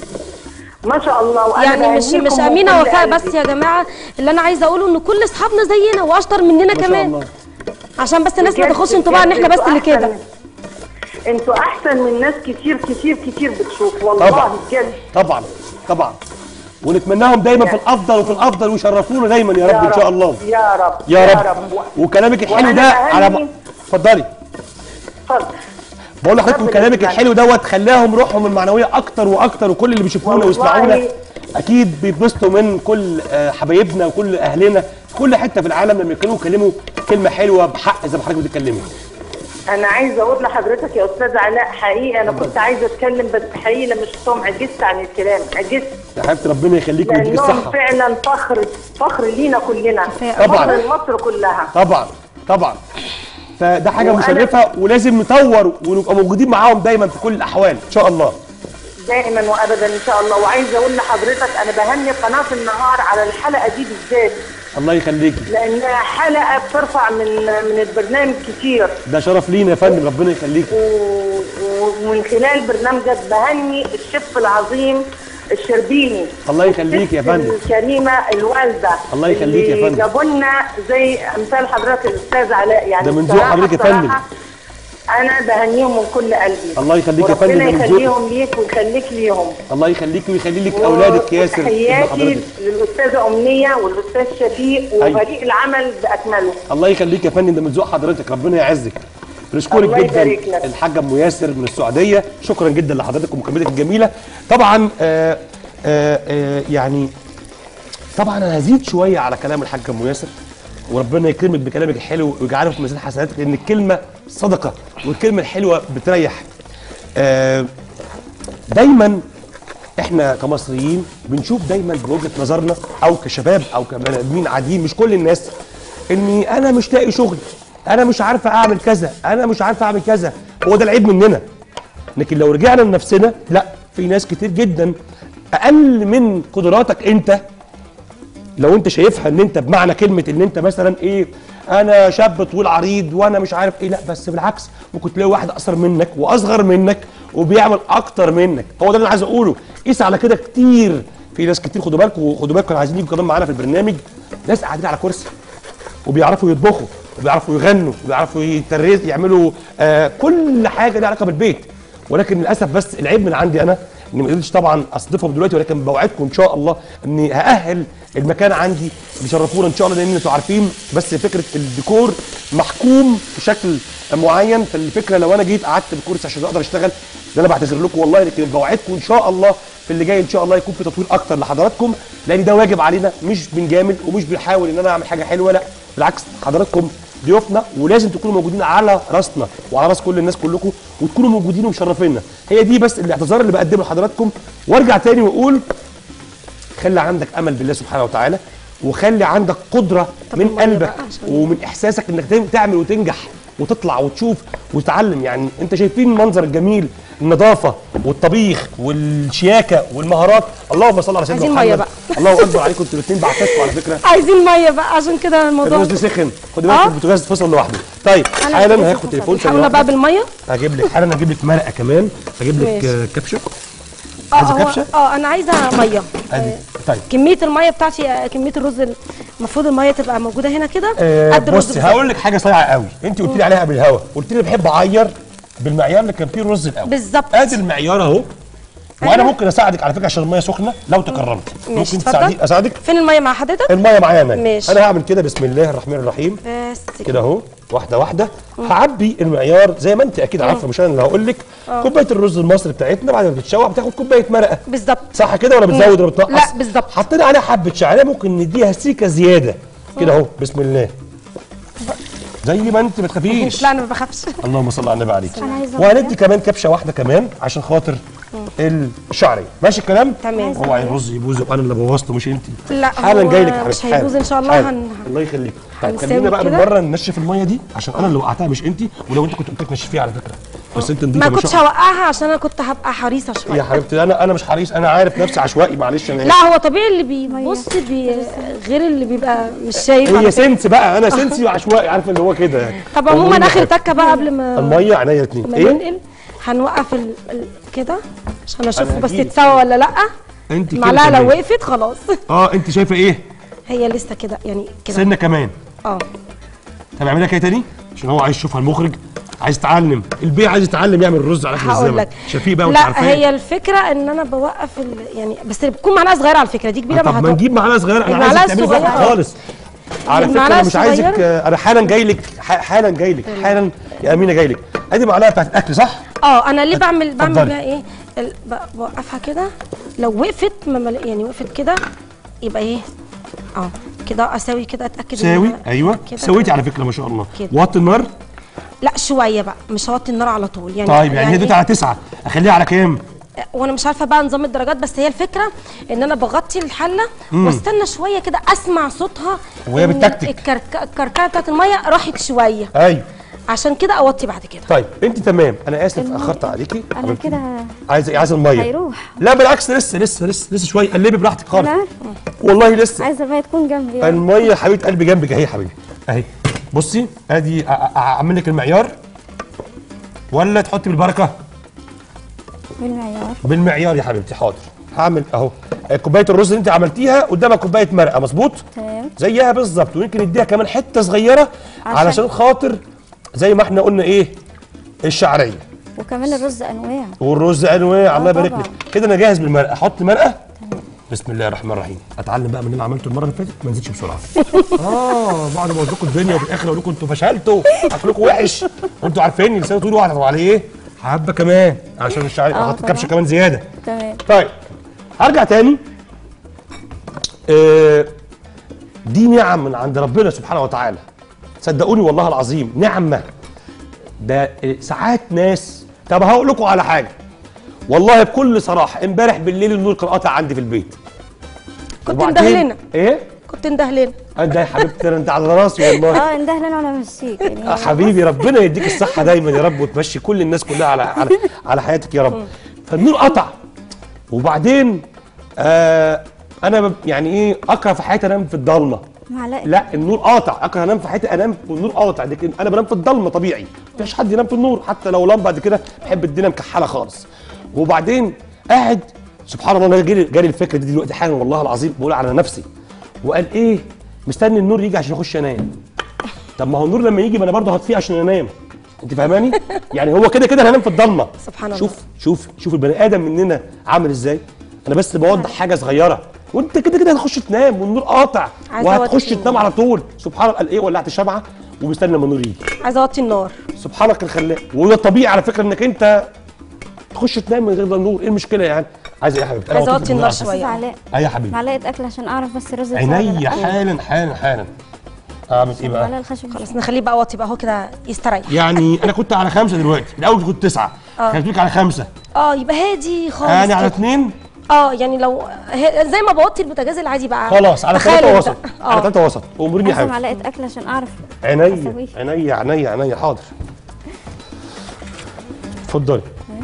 ما شاء الله وأنا يعني مش بهنيكم مش من امينه كل وفاء قلبي. بس يا جماعه اللي انا عايزه اقوله ان كل اصحابنا زينا واشطر مننا ما شاء كمان الله عشان بس الناس ما بجد- تاخدش انطباع ان احنا بجد بس اللي انتوا كده أحسن- انتوا احسن من ناس كتير كتير كتير بتشوف والله طبعا بجد طبعا طبعا ونتمناهم دايما في الافضل وفي الافضل ويشرفونا دايما يا رب ان شاء الله يا رب يا رب وكلامك الحلو وأنا ده على بهني- اتفضلي اتفضل بقول لحضرتك ربنا كلامك يسلمك. الحلو دوت خلاهم روحهم المعنويه اكتر واكتر وكل اللي بيشوفونا والله. ويسمعونا اكيد بيتبسطوا من كل آه، حبايبنا وكل اهلنا في كل حته في العالم لما يتكلموا يكلموا كلمه حلوه بحق زي ما حضرتك بتتكلمي انا عايزه اقول لحضرتك يا استاذ علاء حقيقي انا كنت عايزه اتكلم بس حقيقي لما شفتهم عجزت عن الكلام عجزت يا حبيبتي ربنا يخليك ويديك لانهم الصحه فعلا فخر فخر لينا كلنا طبعاً. فخر لمصر كلها طبعا طبعا فده حاجه وأنا- مشرفه ولازم نطور ونبقى موجودين معاهم دايما في كل الاحوال ان شاء الله دائما وابدا ان شاء الله وعايزه اقول لحضرتك انا بهني قناه النهار على الحلقه دي بالذات الله يخليكي لانها حلقه بترفع من من البرنامج كتير ده شرف لينا يا فندم ربنا يخليكي و- ومن خلال برنامجك بهني الشيف العظيم الشربيني الله يخليك يا الست فندم الكريمه الوالده الله يخليك يا اللي فندم. جابوا لنا زي امثال حضرتك الاستاذ علاء يعني ده من ذوق بصراحة- حضرتك يا فندم. بصراحة انا بهنيهم من كل قلبي الله يخليك يا فندم، ده وربنا من ذوقك. يخليهم ليك ويخليك ليهم الله يخليكي ويخلي لك اولادك ياسر ابن تحياتي حضرتك للاستاذه امنيه والاستاذ شفيق وفريق العمل باكمله الله يخليك يا فندم ده من ذوق حضرتك ربنا يعزك بنشكرك الله جدا يبارك لك. الحاجه ام ياسر من السعوديه شكرا جدا لحضرتك ومكالمتك الجميله طبعا آآ آآ يعني طبعا انا هزيد شويه على كلام الحاجه ام ياسر وربنا يكرمك بكلامك الحلو ويجعله في ميزان حسناتك لان الكلمه صدقه والكلمه الحلوه بتريح آه، دايما احنا كمصريين بنشوف دايما بوجهه نظرنا او كشباب او كبني ادمين عاديين مش كل الناس اني انا مش لاقي شغل انا مش عارفه اعمل كذا انا مش عارفه اعمل كذا هو ده العيب مننا لكن لو رجعنا لنفسنا لا في ناس كتير جدا اقل من قدراتك انت لو انت شايفها ان انت بمعنى كلمه ان انت مثلا ايه انا شاب طويل عريض وانا مش عارف ايه لا بس بالعكس ممكن تلاقي واحد اقصر منك واصغر منك وبيعمل اكتر منك هو ده اللي انا عايز اقوله قيس على كده كتير في ناس كتير خدوا بالكم خدوا بالكم كانوا عايزين يجوا كمان معانا في البرنامج ناس قاعدين على كرسي وبيعرفوا يطبخوا وبيعرفوا يغنوا وبيعرفوا يترز يعملوا آه كل حاجه ليها علاقه بالبيت ولكن للاسف بس العيب من عندي انا اني ما قدرتش طبعا استضيفهم دلوقتي ولكن بوعدكم ان شاء الله اني هاهل المكان عندي بيشرفونا ان شاء الله لان انتوا عارفين بس فكره الديكور محكوم بشكل معين فالفكره لو انا جيت قعدت بالكرسي عشان اقدر اشتغل ده انا بعتذر لكم والله لكن بوعدكم ان شاء الله في اللي جاي ان شاء الله يكون في تطوير اكتر لحضراتكم لان ده واجب علينا مش بنجامل ومش بنحاول ان انا اعمل حاجه حلوه لا بالعكس حضراتكم ضيوفنا ولازم تكونوا موجودين على راسنا وعلى راس كل الناس كلكم وتكونوا موجودين ومشرفينا هي دي بس الاعتذار اللي بقدمه لحضراتكم وارجع تاني واقول خلي عندك امل بالله سبحانه وتعالى وخلي عندك قدره طب من المية قلبك بقى عشان- ومن احساسك انك تعمل- تعمل وتنجح وتطلع وتشوف وتتعلم يعني انت شايفين المنظر الجميل النظافه والطبيخ والشياكه والمهارات اللهم صل على سيدنا عايزين محمد مية بقى. الله اكبر عليكم انتوا الاثنين بعتذروا على فكره عايزين ميه بقى عشان كده الموضوع الرز سخن خدي بالك آه. البوتاجاز اتفصل لوحده طيب أنا حالا البوتاجاز هاخد تليفون ثانية حاولنا بقى واحدة. بالميه هجيب لك حالا هجيب لك مرقه كمان هجيب لك ماشي. آه، كبشه اه عايزة هو- كبشة؟ اه انا عايزه ميه ادي طيب كميه الميه بتاعتي آه، كميه الرز المفروض الميه تبقى موجوده هنا كده آه قد الرز بصي بالظبط. هقول لك حاجه صايعه قوي انت قلت لي عليها قبل الهوا قلت لي بحب اعير بالمعيار اللي كان فيه الرز الاول بالظبط. ادي المعيار اهو وانا أيوة. ممكن اساعدك على فكره عشان الميه سخنه لو تكرمت ماشي ممكن اتفضل. تساعدي اساعدك فين الميه مع حضرتك الميه معايا يا مان ماشي. انا هعمل كده بسم الله الرحمن الرحيم بس كده اهو واحده واحده هعبي المعيار زي ما انت اكيد عارفه مش انا اللي هقول لك كوبايه الرز المصري بتاعتنا بعد ما بتتشوح بتاخد كوبايه مرقه بالظبط صح كده ولا بتزود ولا بتنقص؟ لا، بالظبط. حطينا عليها حبه شعريه ممكن نديها سيكه زياده كده اهو بسم الله زي ما انت ما تخافيش لا انا ما بخافش اللهم صل على النبي عليك أنا عايزة وهندي مية. كمان كبشه واحده كمان عشان خاطر الشعريه ماشي الكلام تمام. اوعى الرز يبوظ يبقى انا اللي بوظته مش انت لا حالا هو جاي لك يا مش حبيبتي هيبوظ حالا. ان شاء الله حالا. هن... الله يخليك طيب هنساوي خلينا بقى كده. بالمره ننشف الميه دي عشان انا اللي وقعتها مش انت ولو انت كنت قلت لك نشفيها على فكره بس انت نضيفه ما ما كنتش شاء الله. هوقعها عشان انا كنت هبقى حريصه يا شويه حبيبتي انا انا مش حريص انا عارف نفسي عشوائي معلش انا لا هو طبيعي اللي بيبص بي... غير اللي بيبقى مش شايف على هي فكرة. سنس بقى انا سنسي وعشوائي عارفه اللي هو كده يعني طب عموما والله اخر بحب. تكه بقى قبل ما الميه عينيا الاثنين ما ايه ننقل هنوقف ال... ال... كده عشان اشوف أنا بس هجيلك. تتسوى ولا لا انت كده المعلقه لو كمان. وقفت خلاص اه انت شايفه ايه هي لسه كده يعني كده سنه كمان اه طب اعملها كده تاني عشان هو عايز يشوفها المخرج عايز يتعلم البيع عايز يتعلم يعمل الرز على اخر هقول الزمن لك شفيه بقى وانت لا عارفاه هي الفكره ان انا بوقف ال... يعني بس بتكون معلقه صغيره على فكره دي كبيره طب ما هتوقف. نجيب معلقه صغيره انا المعلقة عايزك تعملي الصغيرة. براحتك خالص على فكره المعلقة انا مش عايزك الصغيرة. آه، انا حالا جاي لك ح- حالا جاي لك حالا يا امينه جاي لك ادي معلقه بتاعت الاكل صح اه انا ليه بعمل بعمل اتفضلي. بيها ايه ال- ب- بوقفها كده لو وقفت ما مل- يعني وقفت كده يبقى ايه اه كده اساوي كده اتاكد إن ساوي أنا- ايوه كده سويتي على فكره ما شاء الله كده. وطي النار لا شويه بقى مش هوطي النار على طول يعني طيب يعني هي دلوقتي على تسعه اخليها على كام وانا مش عارفه بقى نظام الدرجات بس هي الفكره ان انا بغطي الحله واستنى شويه كده اسمع صوتها وهي إن بتتكتك. الكرك- الكركعه بتاعت الميه راحت شويه ايوه عشان كده اوطي بعد كده طيب انت تمام انا اسف اخرت عليكي انا حبيبتي. كده عايزه ايه عايزه الميه هيروح لا بالعكس لسه لسه لسه لسه شويه قلبي براحتك خالص انا والله لسه عايزه بقى تكون جنبي يعني. الميه حبيبه قلبي جنبك اهي يا حبيبي اهي بصي ادي أ- أ- اعمل لك المعيار ولا تحطي بالبركه بالمعيار بالمعيار يا حبيبتي حاضر هعمل اهو كوبايه الرز اللي انت عملتيها قدامها كوبايه مرقه مظبوط تمام زيها بالظبط ويمكن نديها كمان حته صغيره عشان- علشان خاطر زي ما احنا قلنا ايه الشعريه وكمان الرز انواع والرز انواع الله يبارك طبعا. لك كده انا جاهز بالمرقه احط مرقه بسم الله الرحمن الرحيم اتعلم بقى من اللي انا عملته المره اللي فاتت ما نزيدش بسرعه اه بعد ما اقول لكم الدنيا وفي الاخر اقول لكم انتوا فشلتوا اكلكم وحش وانتوا عارفين لساني طول واحد طب عليه ايه حبه كمان عشان الشعريه آه، احط طبعا. كبشه كمان زياده تمام طيب هرجع تاني آه دي نعم من عند ربنا سبحانه وتعالى صدقوني والله العظيم نعمه ده آه، ساعات ناس طب هقول لكم على حاجه والله بكل صراحه امبارح بالليل النور كان قاطع عندي في البيت كنت وبعدين- مدهلنه ايه كنت مدهلنه انت يا حبيبتي انت على راسي والله اه انده لنا وانا مشيك يعني آه حبيبي ربنا يديك الصحة دايما يا رب وتمشي كل الناس كلها على على على حياتك يا رب فالنور قطع وبعدين آه انا ب- يعني ايه اكره في حياتي انام في الضلمه معلقه لا النور قاطع اكره انام في حياتي انام والنور قاطع لكن انا بنام في الضلمه طبيعي مفيش حد ينام في النور حتى لو لمبه بعد كده بحب الدنيا مكحله خالص وبعدين قاعد سبحان الله انا جالي جالي الفكره دي دلوقتي حالا والله العظيم بقول على نفسي وقال ايه مستني النور يجي عشان اخش انام طب ما هو النور لما يجي ما انا برضه هطفيه عشان انام انت فاهماني يعني هو كده كده هنام في الضلمه سبحان الله. شوف شوف شوف البني ادم مننا عامل ازاي انا بس بوضح حاجه صغيره وانت كده كده هتخش تنام والنور قاطع عايزة وهتخش أوطي تنام على طول سبحان الله قال ايه ولعت الشمعه ومستني لما النور يجي عايزه اوطي النار سبحانك الخلاق وده الطبيعي على فكره انك انت تخش تنام من غير ده النور ايه المشكله يعني عايز ايه يا حبيبتي عايزة وطيت أوطي النار على فكرة. شوية. استاذ علاء اي يا حبيبي معلقه اكل عشان اعرف بس الرز اتسوى ولا عينيا لأ. حالا حالا حالا اعمل ايه معلقه بقى الخشب خلاص نخليه بقى واطي بقى هو كده يستريح يعني انا كنت على خمسه دلوقتي الاول كنت تسعه كانت لك على خمسه اه يبقى هادي خالص انا على كده. اثنين اه يعني لو هي- زي ما بوطي البوتاجاز العادي بقى خلاص على تخيل ثلاثه انت. وسط على اه ثلاثه وسط اموريني يا عايزه حبيبتي معلقه اكل عشان اعرف عينيا أسويه. عينيا عينيا عينيا حاضر اتفضلي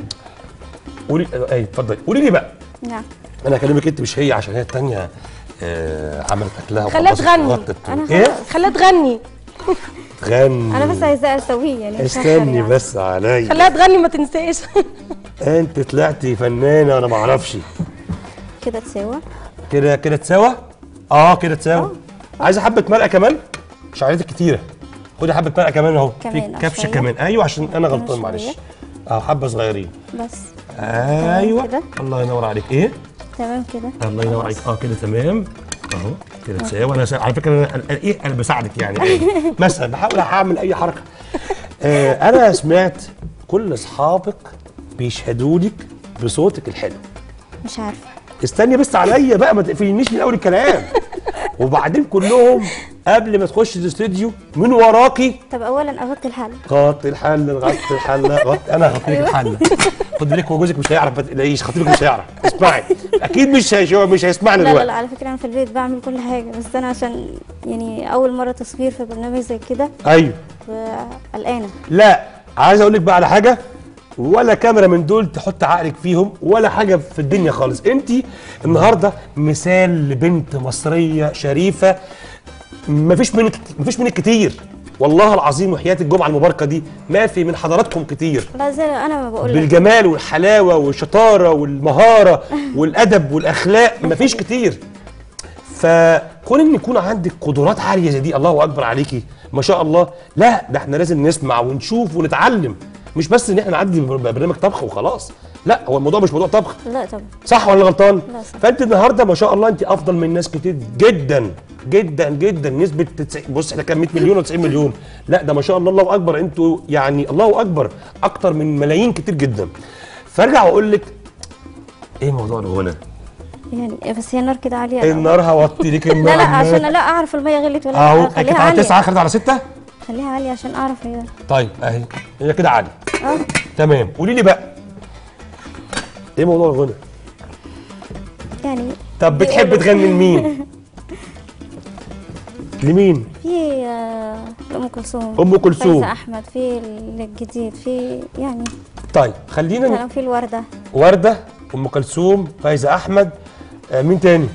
قولي اي اتفضلي قولي لي بقى نعم انا هكلمك انت مش هي عشان هي الثانيه آه عملت اكلها خليها وخلصت تغني. وغطت. أنا ايه خلاص. خليها تغني تغني انا بس عايزاه اسويه يعني مش أكتر استني يعني. بس عليا خليها تغني ما تنساش انت طلعتي فنانه انا ما اعرفش كده تساوى كده كده تساوى اه كده تساوى عايزه حبه مرقه كمان شعرتك كتيره خدي حبه مرقه كمان اهو في كمان، آه، كبشه شوية. كمان ايوه عشان انا غلطان شوية. معلش اه حبه صغيرين بس ايوه كده. الله ينور عليك ايه تمام كده الله ينور عليك اه كده تمام اهو كده تساوي انا سا... على فكره انا أنا- ايه انا بساعدك يعني إيه؟ مثلا بحاول اعمل اي حركه آه انا سمعت كل اصحابك بيشهدوا لك بصوتك الحلو مش عارفه استني بس عليا بقى ما تقفلنيش من اول الكلام وبعدين كلهم قبل ما تخش الاستوديو من وراكي طب اولا اغطي الحل غطي الحل غطي الحل غطي انا هغطي لك الحل خد بالك هو جوزك مش هيعرف ما تقلقيش خطيبك مش هيعرف اسمعي اكيد مش هيشوف مش هيسمعني لا لا دلوقتي لا على فكره انا في البيت بعمل كل حاجه بس انا عشان يعني اول مره تصوير في برنامج زي كده ايوه قلقانه لا عايز اقول لك بقى على حاجه ولا كاميرا من دول تحط عقلك فيهم ولا حاجه في الدنيا خالص انت النهارده مثال لبنت مصريه شريفه مفيش منك مفيش منك كتير والله العظيم وحياه الجمعه المباركه دي ما في من حضراتكم كتير لا زي انا ما بقول لك بالجمال والحلاوه والشطاره والمهاره والادب والاخلاق مفيش كتير فكون ان يكون عندك قدرات عاليه زي دي الله اكبر عليكي ما شاء الله لا ده احنا لازم نسمع ونشوف ونتعلم مش بس ان احنا نعدي برنامج طبخ وخلاص لا هو الموضوع مش موضوع طبخ لا طبعا صح ولا غلطان لا صح. فانت النهارده ما شاء الله انت افضل من ناس كتير جدا جدا جدا نسبه تتس... بص احنا كان 100 مليون و90 مليون لا ده ما شاء الله الله اكبر انتوا يعني الله اكبر اكتر من ملايين كتير جدا فارجع واقول لك ايه موضوع الغنى يعني بس هي النار كده عاليه أوي. النار هوطي لك النار لا لا عشان لا اعرف الميه غلت ولا اهو لا كانت خليها على عاليه تسعه خدت على سته خليها عاليه عشان اعرف هي طيب اهي هي كده عالي اه تمام قولي لي بقى ايه موضوع الغنى يعني طب بتحب بيقولوا- تغني لمين لمين في آه، ام كلثوم ام كلثوم فايزه احمد في الجديد في يعني طيب خلينا كان في الورده ورده ام كلثوم فايزه احمد آه مين تاني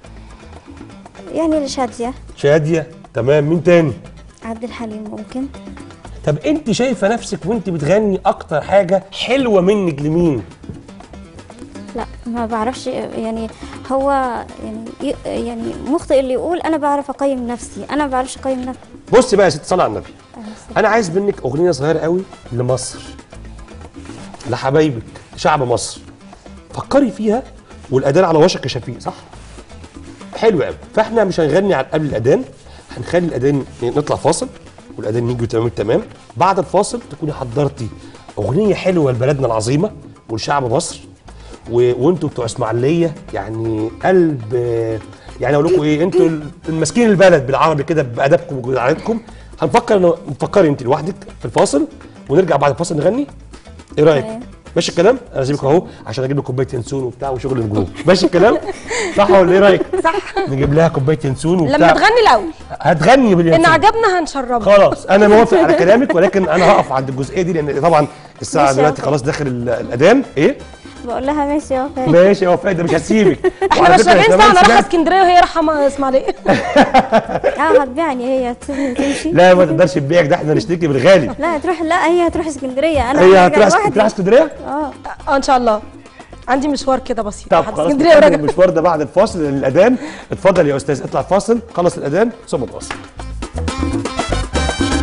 يعني شاديه شاديه تمام مين تاني عبد الحليم ممكن طب انت شايفه نفسك وانت بتغني اكتر حاجه حلوه منك لمين لا ما بعرفش يعني هو يعني ي- يعني مخطئ اللي يقول انا بعرف اقيم نفسي انا ما بعرفش اقيم نفسي بص بقى يا ست صلي على النبي انا عايز منك اغنيه صغيره قوي لمصر لحبايبك شعب مصر فكري فيها والاذان على وشك يا شفيق صح حلو قوي فاحنا مش هنغني على قبل الاذان هنخلي الاذان نطلع فاصل والاذان يجي تمام التمام بعد الفاصل تكوني حضرتي اغنيه حلوه لبلدنا العظيمه ولشعب مصر و... وانتوا بتوع اسماعيليه يعني قلب يعني اقول لكم ايه انتوا الماسكين البلد بالعربي كده بادبكم وجدعنتكم هنفكر إنه- نفكري انت لوحدك في الفاصل ونرجع بعد الفاصل نغني ايه رايك تمام. ماشي الكلام انا اسيبك اهو عشان اجيب لك كوبايه ينسون وبتاع وشغل الجروب ماشي الكلام صح ولا ايه رايك صح نجيب لها كوبايه ينسون وبتاع لما تغني الاول هتغني ان باليانسون عجبنا هنشربها خلاص انا موافق على كلامك ولكن انا هقف عند الجزئيه دي لان طبعا الساعه ماشي يا دلوقتي وفاء. خلاص داخل ال- الاذان ايه بقول لها ماشي يا وفاء ماشي يا وفاء ده مش هسيبك احنا وعلى مش فكرة راجعين كمان ساعه انا رايحه سمعت- اسكندريه وهي رايحه م- اسماعيليه اه هتبيعني هي تسيبني تمشي لا ما تقدرش تبيعك ده احنا نشتكي بالغالي لا هتروح لا هي هتروح اسكندريه انا هي هرجع هتروح لوحدي. هتروح اسكندريه اه اه ان شاء الله عندي مشوار كده بسيط طب لحد خلاص اسكندريه نكمل وراجع المشوار ده بعد الفاصل لأن الاذان اتفضل يا استاذ اطلع فاصل خلص الاذان ثم تواصل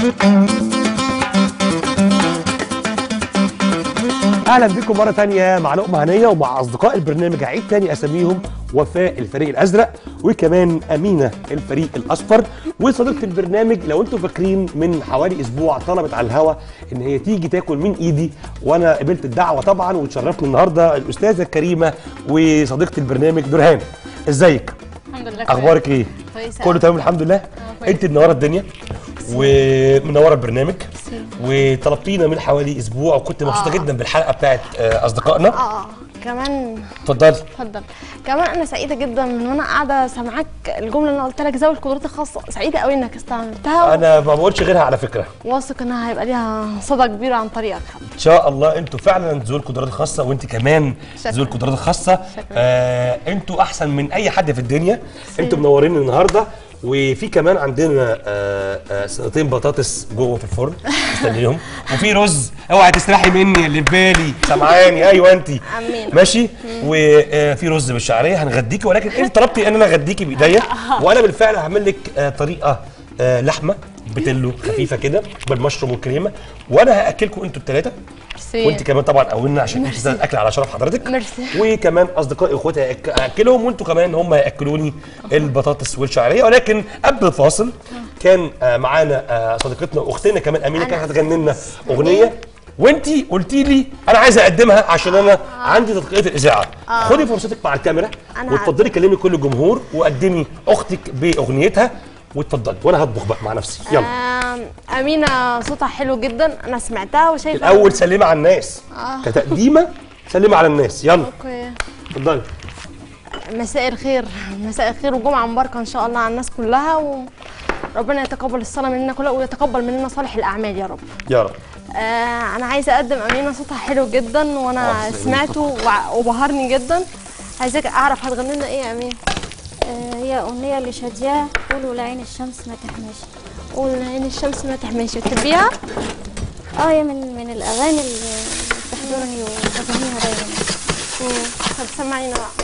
اهلا بكم مره تانية مع لقمه هنيه ومع اصدقاء البرنامج هعيد تاني اساميهم وفاء الفريق الازرق وكمان امينه الفريق الاصفر وصديقه البرنامج لو انتم فاكرين من حوالي اسبوع طلبت على الهوا ان هي تيجي تاكل من ايدي وانا قبلت الدعوه طبعا وتشرفني النهارده الاستاذه الكريمه وصديقه البرنامج درهان ازيك الحمد لله اخبارك ايه كويسة كله تمام الحمد لله كويس. انت منوره الدنيا ومنوره البرنامج وطلبتينا من حوالي اسبوع وكنت مبسوطه آه. جدا بالحلقه بتاعت آه، اصدقائنا اه كمان اتفضلي اتفضل كمان انا سعيده جدا من وانا قاعده سامعاك الجمله اللي انا قلت لك ذوي القدرات الخاصه سعيده قوي انك استعملتها انا ما بقولش غيرها على فكره واثق انها هيبقى ليها صدى كبير عن طريقك ان شاء الله انتوا فعلا ذوي القدرات الخاصه وانت كمان شكراً. ذوي القدرات الخاصه شكراً. آه انتوا احسن من اي حد في الدنيا انتوا منورين النهارده وفي كمان عندنا آه آه سلطتين بطاطس جوه في الفرن مستنيهم وفي رز اوعي تسرحي مني اللي في بالي سامعاني ايوه انت أمين. ماشي وفي رز بالشعريه هنغديكي ولكن انت طلبتي ان انا اغديكي بايديا وانا بالفعل هعمل لك آه طريقه آه لحمه بتلو خفيفه كده بالمشروم والكريمه وانا هاكلكم انتوا الثلاثه ميرسي. وانت كمان طبعا قولنا عشان انت ده الاكل على شرف حضرتك ميرسي. وكمان اصدقائي واخواتي هأك- هاكلهم وانتوا كمان هم هياكلوني البطاطس والشعريه ولكن قبل الفاصل كان آه، معانا آه، صديقتنا واختنا كمان امينه كانت هتغني لنا اغنيه وانت قلتي لي انا عايزه اقدمها عشان انا عندي تدقيقيه الاذاعه خدي فرصتك مع الكاميرا أنا واتفضلي كلمي كل الجمهور وقدمي اختك باغنيتها واتفضلي وانا هطبخ بقى مع نفسي يلا آم، امينه صوتها حلو جدا انا سمعتها وشايفه الاول سلمي على الناس كتقديمه سلمي على الناس يلا اوكي اتفضلي مساء الخير مساء الخير وجمعه مباركه ان شاء الله على الناس كلها وربنا يتقبل الصلاه مننا كلها ويتقبل مننا صالح الاعمال يا رب يا رب آه انا عايزه اقدم امينه صوتها حلو جدا وانا آه، سمعته وع- وبهرني جدا عايزاك اعرف هتغني لنا ايه يا امين آه، هي أغنية لشادية قولوا لعين الشمس ما تحماش قول عين الشمس ما تحميش بتحبيها اه هي من من الأغاني اللي بتحضرني وبغنيها دايما مم. طب سمعينا بقى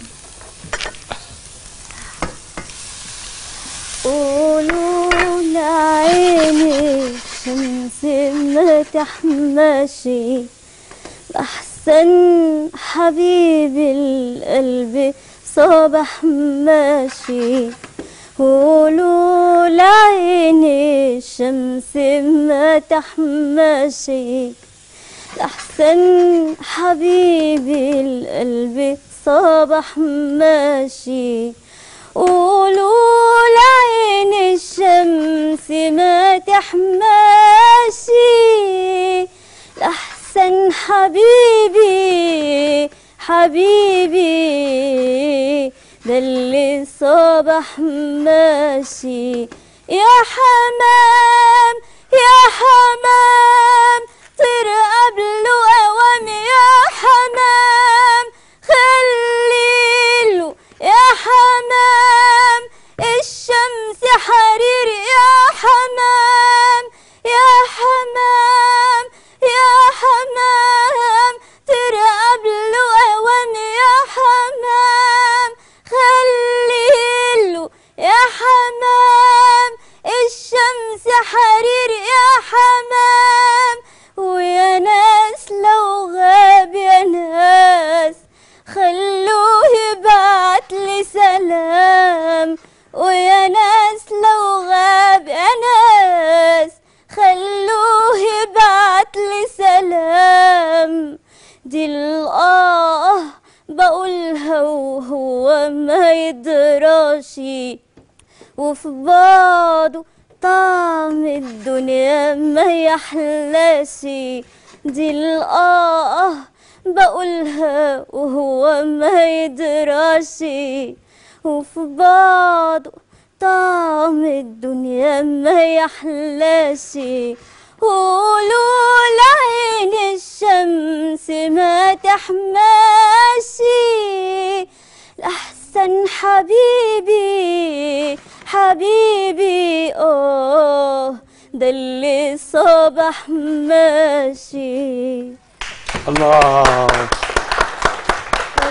قولوا لعين الشمس ما تحماشي أحسن حبيب القلب صباح ماشي قولوا لعين الشمس ما تحماشي أحسن حبيبي القلب صباح ماشي قولوا لعين الشمس ما تحماشي لأحسن حبيبي حبيبي ده اللي صباح ماشي يا حمام يا حمام طير قبله أوام يا حمام خليله يا حمام الشمس حرير يا حمام يا حمام يا حمام طير قبله أوام يا حمام خليله يا حمام الشمس حرير يا حمام ويا ناس لو غاب يا ناس خلوه يبعت لي سلام ويا ناس لو غاب يا ناس خلوه يبعت لي سلام دي الآه بقولها وهو ما يدراشي وفي بعضه طعم الدنيا ما يحلاشي دي الآه بقولها وهو ما يدراشي وفي بعضه طعم الدنيا ما يحلاشي قولوا لعين الشمس ما تحماشي لأحسن حبيبي حبيبي اه ده اللي صبح ماشي الله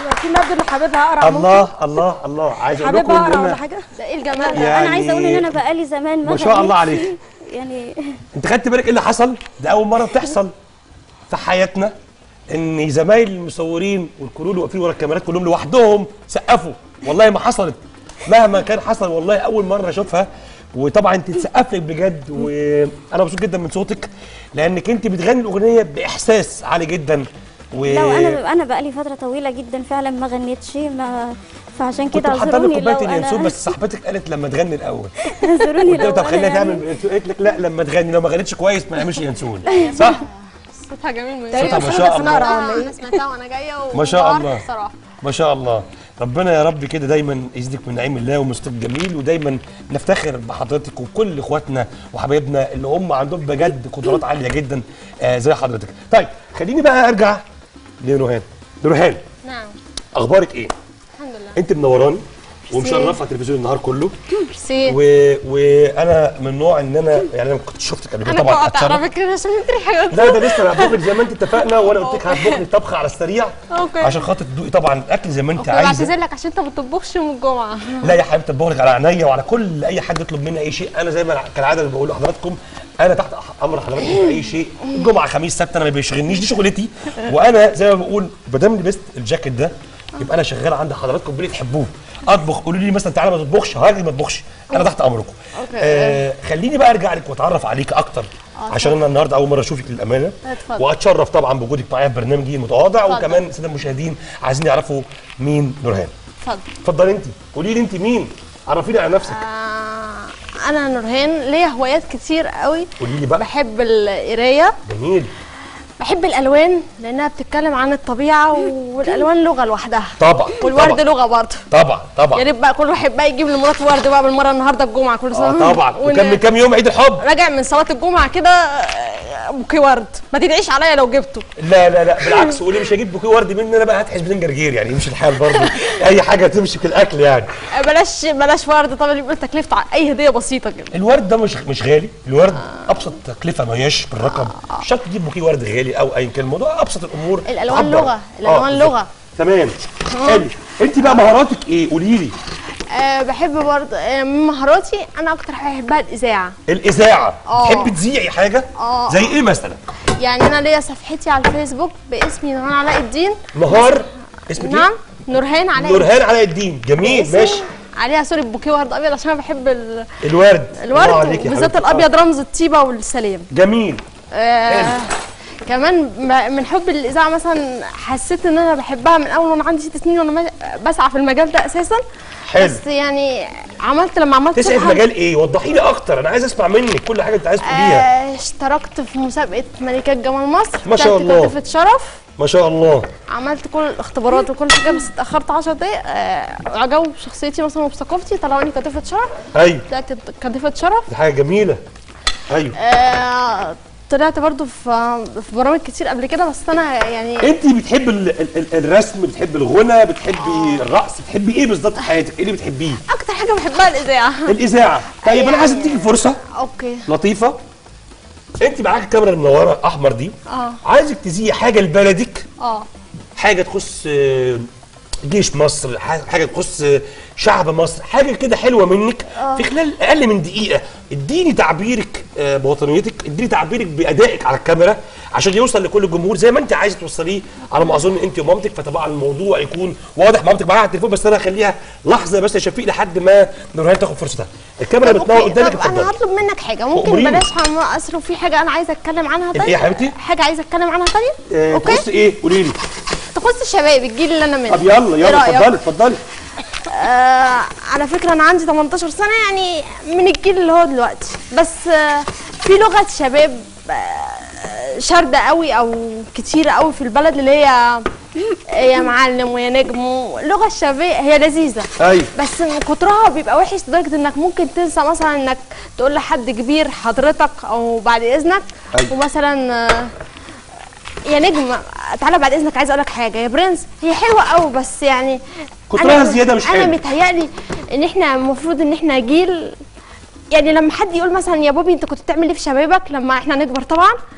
في مادة اللي حاببها اقرا ممكن؟ الله الله الله عايز اقول لكم حاببها ان اقرا ولا انا حاجه ده ايه الجمال ده يعني- انا عايزه اقول ان انا بقالي زمان ما شاء الله غنيتش. عليك. يعني انت خدت بالك ايه اللي حصل؟ ده اول مره بتحصل في حياتنا ان زمايل المصورين والكرو اللي واقفين ورا الكاميرات كلهم لوحدهم سقفوا والله ما حصلت مهما كان حصل والله اول مره اشوفها وطبعا انت تسقف لك بجد وانا مبسوط جدا من صوتك لانك انت بتغني الاغنيه باحساس عالي جدا و لو انا انا بقالي فتره طويله جدا فعلا ما غنيتش ما فعشان كنت كده محضر لك اعذروني لو كوبايه اليانسون انا بس صاحبتك قالت لما تغني الاول اعذروني قلت لها لو طب أنا خلينا يعني- تعمل يانسون. قالت لك لا لما تغني لو ما غنتش كويس ما نعملش يانسون صح؟ صوتها جميل من صوتها ما شاء الله انا سمعتها وانا جايه ما شاء وانبهرت الله. بصراحه ما شاء الله ربنا يا رب كده دايما يزيدك من نعيم الله ومستك جميل ودايما نفتخر بحضرتك وكل اخواتنا وحبايبنا اللي هم عندهم بجد قدرات عاليه جدا آه زي حضرتك طيب خليني بقى ارجع لنورهان نورهان نعم اخبارك ايه الحمد لله انت منوراني ومشرفه التلفزيون النهار كله ميرسي و... وانا من نوع ان انا يعني انا كنت شفتك قبل كده انا طبعا قطعت على اتشرف فكره عشان انت حاجه لا ده لسه هطبخ زي ما انت اتفقنا وانا قلت لك هطبخ لي طبخه على السريع أوكي. عشان خاطر تدوقي طبعا الاكل زي ما انت اوكي عايزه بعتذر لك عشان انت ما بتطبخش يوم الجمعه لا يا حبيبتي اطبخ لك على عينيا وعلى كل اي حد يطلب مني اي شيء انا زي ما كالعاده بقول لحضراتكم انا تحت امر حضراتكم في اي شيء الجمعه خميس سبت انا ما بيشغلنيش دي شغلتي وانا زي ما بقول ما دام لبست الجاكيت ده يبقى انا شغال عند حضراتكم باللي تحبوه اطبخ قولوا لي مثلا تعالى ما تطبخش هاجي ما اطبخش انا تحت امركم آه خليني بقى ارجع لك واتعرف عليك اكتر عشان انا النهارده اول مره اشوفك للامانه اتفضل. واتشرف طبعا بوجودك معايا في برنامجي المتواضع اتفضل. وكمان الساده المشاهدين عايزين يعرفوا مين نورهان اتفضل اتفضلي انت قولي لي انت مين عرفيني على نفسك آه، انا نورهان ليا هوايات كتير قوي قولي لي بقى بحب القرايه جميل بحب الالوان لانها بتتكلم عن الطبيعه والالوان لغه لوحدها طبعا والورد طبعا لغه برضه طبعا طبعا يا ريت بقى كل واحد بقى يجيب لمراته ورد بقى بالمره النهارده الجمعه كل سنه اه طبعا ون- وكان من كام يوم عيد الحب راجع من صلاه الجمعه كده آه، بوكيه ورد ما تدعيش عليا لو جبته لا لا لا بالعكس قولي مش هجيب بوكيه ورد مني انا بقى هات حزبتين جرجير يعني يمشي الحال برضه اي حاجه تمشي في الاكل يعني آه، بلاش بلاش ورد طبعا يبقى تكلفته ع- اي هديه بسيطه كده الورد ده مش مش غالي الورد ابسط تكلفه ما هياش بالرقم مش شرط تجيب بوكيه ورد غالي او ايا كان الموضوع ابسط الامور الألوان تعبر. لغة، الألوان بالظبط. لغة. تمام حلو انت بقى مهاراتك ايه قولي لي أه بحب برضه آه، من مهاراتي انا اكتر حاجه بحبها الاذاعه الاذاعه اه. تحبي تذيعي حاجه اه. زي ايه مثلا يعني انا ليا صفحتي على الفيسبوك باسمي نورهان علاء الدين نهار اسمك نعم ايه نورهان علاء نورهان علاء الدين جميل باسمي ماشي عليها صورة بوكيه ورد ابيض عشان انا بحب ال- الورد الله الورد عليك يا وبالذات حبيبتي. الابيض رمز الطيبه والسلام آه. جميل آه كمان ب- من حب الاذاعه مثلا حسيت ان انا بحبها من اول وانا عندي ست سنين وانا ما- بسعى في المجال ده اساسا حلو بس يعني عملت لما عملت تسعي في صفحة- مجال ايه وضحي لي اكتر انا عايز اسمع منك كل حاجه انت عايز تقوليها آه اشتركت في مسابقه ملكات جمال مصر ما شاء طلعت الله. كاتفة شرف ما شاء الله عملت كل الاختبارات وكل حاجه بس اتاخرت 10 دقايق آه عجبوا بشخصيتي مثلا وبثقافتي طلعوني كاتفه شرف ايوه طلعت كاتفه شرف دي حاجه جميله ايوه آه طلعت برضو في في برامج كتير قبل كده بس انا يعني انت بتحبي ال ال ال الرسم بتحبي الغنى بتحبي الرقص بتحبي ايه بالظبط في حياتك ايه اللي بتحبيه اكتر حاجه بحبها الاذاعه الاذاعه طيب انا عايز اديكي فرصه اوكي لطيفه انت معاك الكاميرا المنوره احمر دي اه عايزك تذيعي حاجه لبلدك اه حاجه تخص آه، جيش مصر ح- حاجه تخص آه، شعب مصر حاجه كده حلوه منك في خلال اقل من دقيقه اديني تعبيرك آه، بوطنيتك اديني تعبيرك بادائك على الكاميرا عشان يوصل لكل الجمهور زي ما انت عايزه توصليه على ما اظن انت ومامتك فطبعا الموضوع يكون واضح مامتك معاها على التليفون بس انا هخليها لحظه بس يا شفيق لحد ما نورهان تاخد فرصتها الكاميرا طب بتنور أوكي، قدامك طب انا اتفضلي هطلب منك حاجه ممكن أموريني. بلاش هم اسروا في حاجه انا عايزه اتكلم عنها ايه تاني يا حبيبتي؟ حاجه عايزه اتكلم عنها تاني آه، اوكي تخص ايه قولي لي تخص الشباب الجيل اللي انا منه طب يلا إيه يلا رأيك؟ اتفضلي اتفضلي آه على فكرة أنا عندي 18 سنة يعني من الجيل اللي هو دلوقتي بس آه في لغة شباب آه شاردة قوي أو كتيرة قوي في البلد اللي هي يا معلم ويا نجم اللغة الشبابية هي لذيذة ايوه بس من كترها بيبقى وحش لدرجة انك ممكن تنسى مثلا انك تقول لحد كبير حضرتك او بعد اذنك أيوة. ومثلا آه، يا نجم تعالى بعد اذنك عايزه اقول لك حاجه يا برنس هي حلوه قوي بس يعني كترها أنا- زيادة مش انا حلو. متهيألي ان احنا المفروض ان احنا جيل يعني لما حد يقول مثلا يا بابي انت كنت بتعمل ايه في شبابك لما احنا نكبر طبعا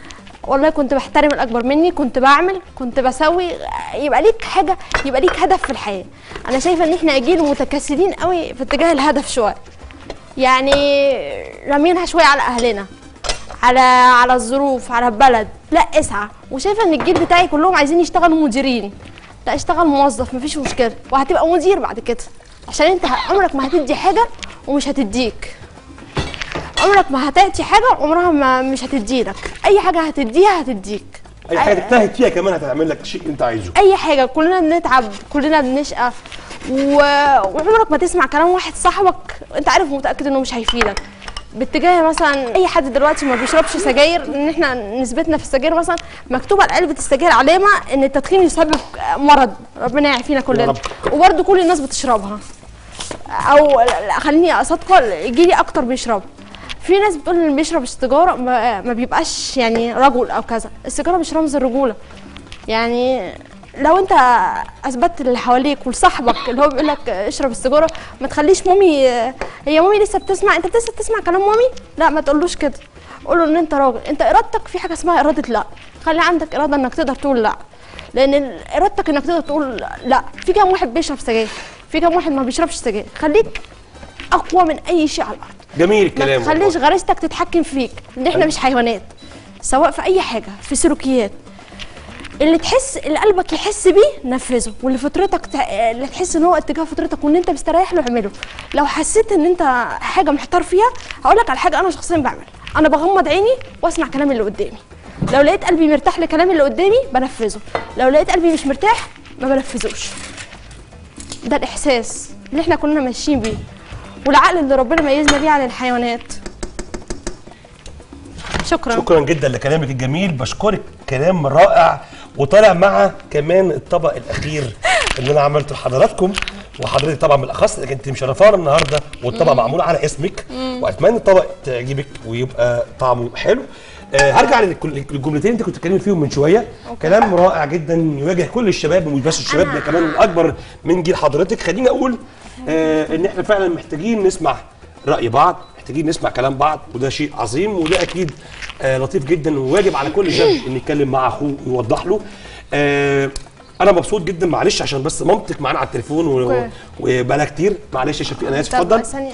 والله كنت بحترم الاكبر مني كنت بعمل كنت بسوي يبقى ليك حاجه يبقى ليك هدف في الحياه انا شايفه ان احنا جيل متكاسلين قوي في اتجاه الهدف شويه يعني رامينها شويه على اهلنا على على الظروف على البلد لا اسعى وشايفه ان الجيل بتاعي كلهم عايزين يشتغلوا مديرين لا اشتغل موظف مفيش مشكله وهتبقى مدير بعد كده عشان انت عمرك ما هتدي حاجه ومش هتديك عمرك ما هتأتي حاجه عمرها ما مش هتديلك اي حاجه هتديها هتديك اي حاجه تجتهد فيها كمان هتعمل لك الشيء اللي انت عايزه اي حاجه كلنا بنتعب كلنا بنشقى و... وعمرك ما تسمع كلام واحد صاحبك انت عارف متاكد انه مش هيفيدك باتجاه مثلا اي حد دلوقتي ما بيشربش سجاير ان احنا نسبتنا في السجاير مثلا مكتوبه على علبه السجاير علامه ان التدخين يسبب مرض ربنا يعافينا كلنا رب. وبرده كل الناس بتشربها او لا، خليني اصدقه جيلي اكتر بيشرب في ناس بتقول ان اللي بيشرب السيجاره ما, ما بيبقاش يعني رجل او كذا السيجاره مش رمز الرجوله يعني لو انت اثبتت اللي حواليك ولصاحبك اللي هو بيقول لك اشرب السيجاره ما تخليش مامي هي مامي لسه بتسمع انت لسه بتسمع كلام مامي لا ما تقولوش كده قول له ان انت راجل انت ارادتك في حاجه اسمها اراده لا خلي عندك اراده انك تقدر تقول لا لان ال- ارادتك انك تقدر تقول لا في كام واحد بيشرب سجاير في كام واحد ما بيشربش سجاير خليك اقوى من اي شيء على الارض جميل ما الكلام تخليش والله. غريزتك تتحكم فيك ان احنا مش حيوانات سواء في اي حاجه في سلوكيات اللي تحس اللي قلبك يحس بيه نفذه واللي فطرتك ت... اللي تحس ان هو اتجاه فطرتك وان انت مستريح له اعمله لو حسيت ان انت حاجه محتار فيها هقول لك على حاجه انا شخصيا بعمل انا بغمض عيني واسمع كلام اللي قدامي لو لقيت قلبي مرتاح لكلام اللي قدامي بنفذه لو لقيت قلبي مش مرتاح ما بنفذوش ده الاحساس اللي احنا كلنا ماشيين بيه والعقل اللي ربنا ميزنا بيه عن الحيوانات شكرا شكرا جدا لكلامك الجميل بشكرك كلام رائع وطالع مع كمان الطبق الاخير اللي انا عملته لحضراتكم وحضرتك طبعا بالاخص لكن انت مشرفانا النهارده والطبق معمول على اسمك واتمنى الطبق تعجبك ويبقى طعمه حلو آه هرجع للكل- للجملتين انت كنت بتتكلمي فيهم من شويه كلام رائع جدا يواجه كل الشباب ومش بس الشباب ده كمان الاكبر من جيل حضرتك خليني اقول آه ان احنا فعلا محتاجين نسمع راي بعض محتاجين نسمع كلام بعض وده شيء عظيم وده اكيد آه لطيف جدا وواجب على كل شاب ان يتكلم مع اخوه ويوضح له آه انا مبسوط جدا معلش عشان بس مامتك معانا على التليفون و- اوكي. وبقالها كتير معلش يا شفيق انا اسف طب اتفضل ثانيه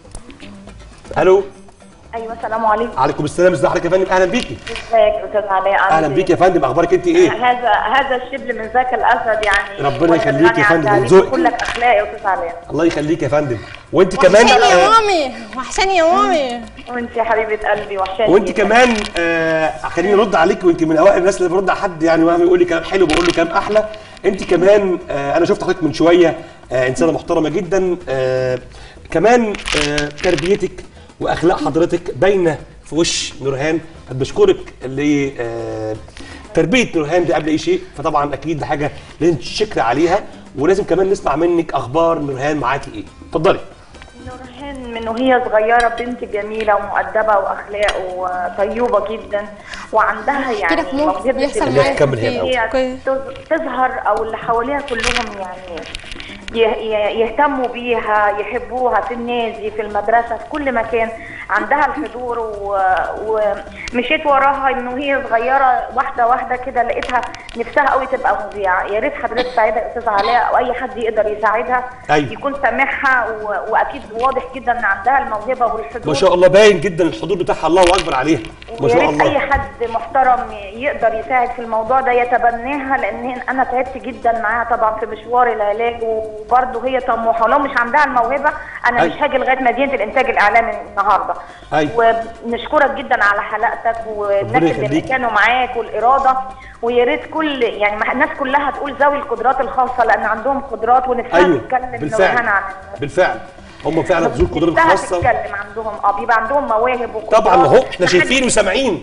الو ايوه السلام عليكم عليكم السلام ازي حضرتك يا فندم اهلا بيكي ازيك يا استاذ علاء عامل اهلا إيه؟ بيكي يا فندم اخبارك انت ايه هذا هذا الشبل من ذاك الاسد يعني ربنا وأنا يخليك يا غني فندم، عن من تعريف ذوقك. كلك اخلاق يا استاذ علاء الله يخليك يا فندم وانت كمان وحشاني يا آه، مامي وحشاني يا مامي وانت يا حبيبه قلبي وحشاني وانت جداً. كمان آه خليني ارد عليك ويمكن من اوائل الناس اللي برد على حد يعني مهما يقول لي كلام حلو بقول له كلام احلى انت كمان آه انا شفت حضرتك من شويه آه انسانه محترمه جدا آه كمان آه تربيتك واخلاق حضرتك باينه في وش نورهان بشكرك اللي آه تربيه نورهان دي قبل اي شيء فطبعا اكيد دي حاجه لازم تشكر عليها ولازم كمان نسمع منك اخبار نورهان معاكي ايه اتفضلي نورهان من وهي صغيرة بنت جميلة ومؤدبة وأخلاق وطيوبة جدا وعندها يعني كده في موقف موهبة بيحصل ال- معايا كمل هنا كتير. هي أوكي. تظ- تظهر أو اللي حواليها كلهم يعني يه- يه- يهتموا بيها يحبوها في النادي في المدرسة في كل مكان عندها الحضور و- ومشيت وراها إن وهي صغيرة واحدة واحدة كده لقيتها نفسها قوي تبقى مذيعة يا ريت حضرتك تساعدها يا أستاذ علاء أو أي حد يقدر يساعدها أيوة. يكون سامعها و... واكيد واضح جدا ان عندها الموهبه والحضور ما شاء الله باين جدا الحضور بتاعها الله اكبر عليها ما ويا شاء ريت اي الله حد محترم يقدر يساعد في الموضوع ده يتبناها لان انا تعبت جدا معاها طبعا في مشوار العلاج وبرضه هي طموحه ولو مش عندها الموهبه انا أي. مش هاجي لغايه مدينه الانتاج الاعلامي النهارده أي. ونشكرك جدا على حلقتك والناس ربنا اللي يخليك. كانوا معاك والاراده ويا ريت كل يعني ما- الناس كلها تقول ذوي القدرات الخاصه لان عندهم قدرات ونفسها ايوه تتكلم بالفعل نورهان عن بالفعل هم فعلا ذو القدرات نفسها الخاصه تتكلم عندهم اه بيبقى عندهم مواهب وقدرات طبعا اهو احنا محدش شايفين وسامعين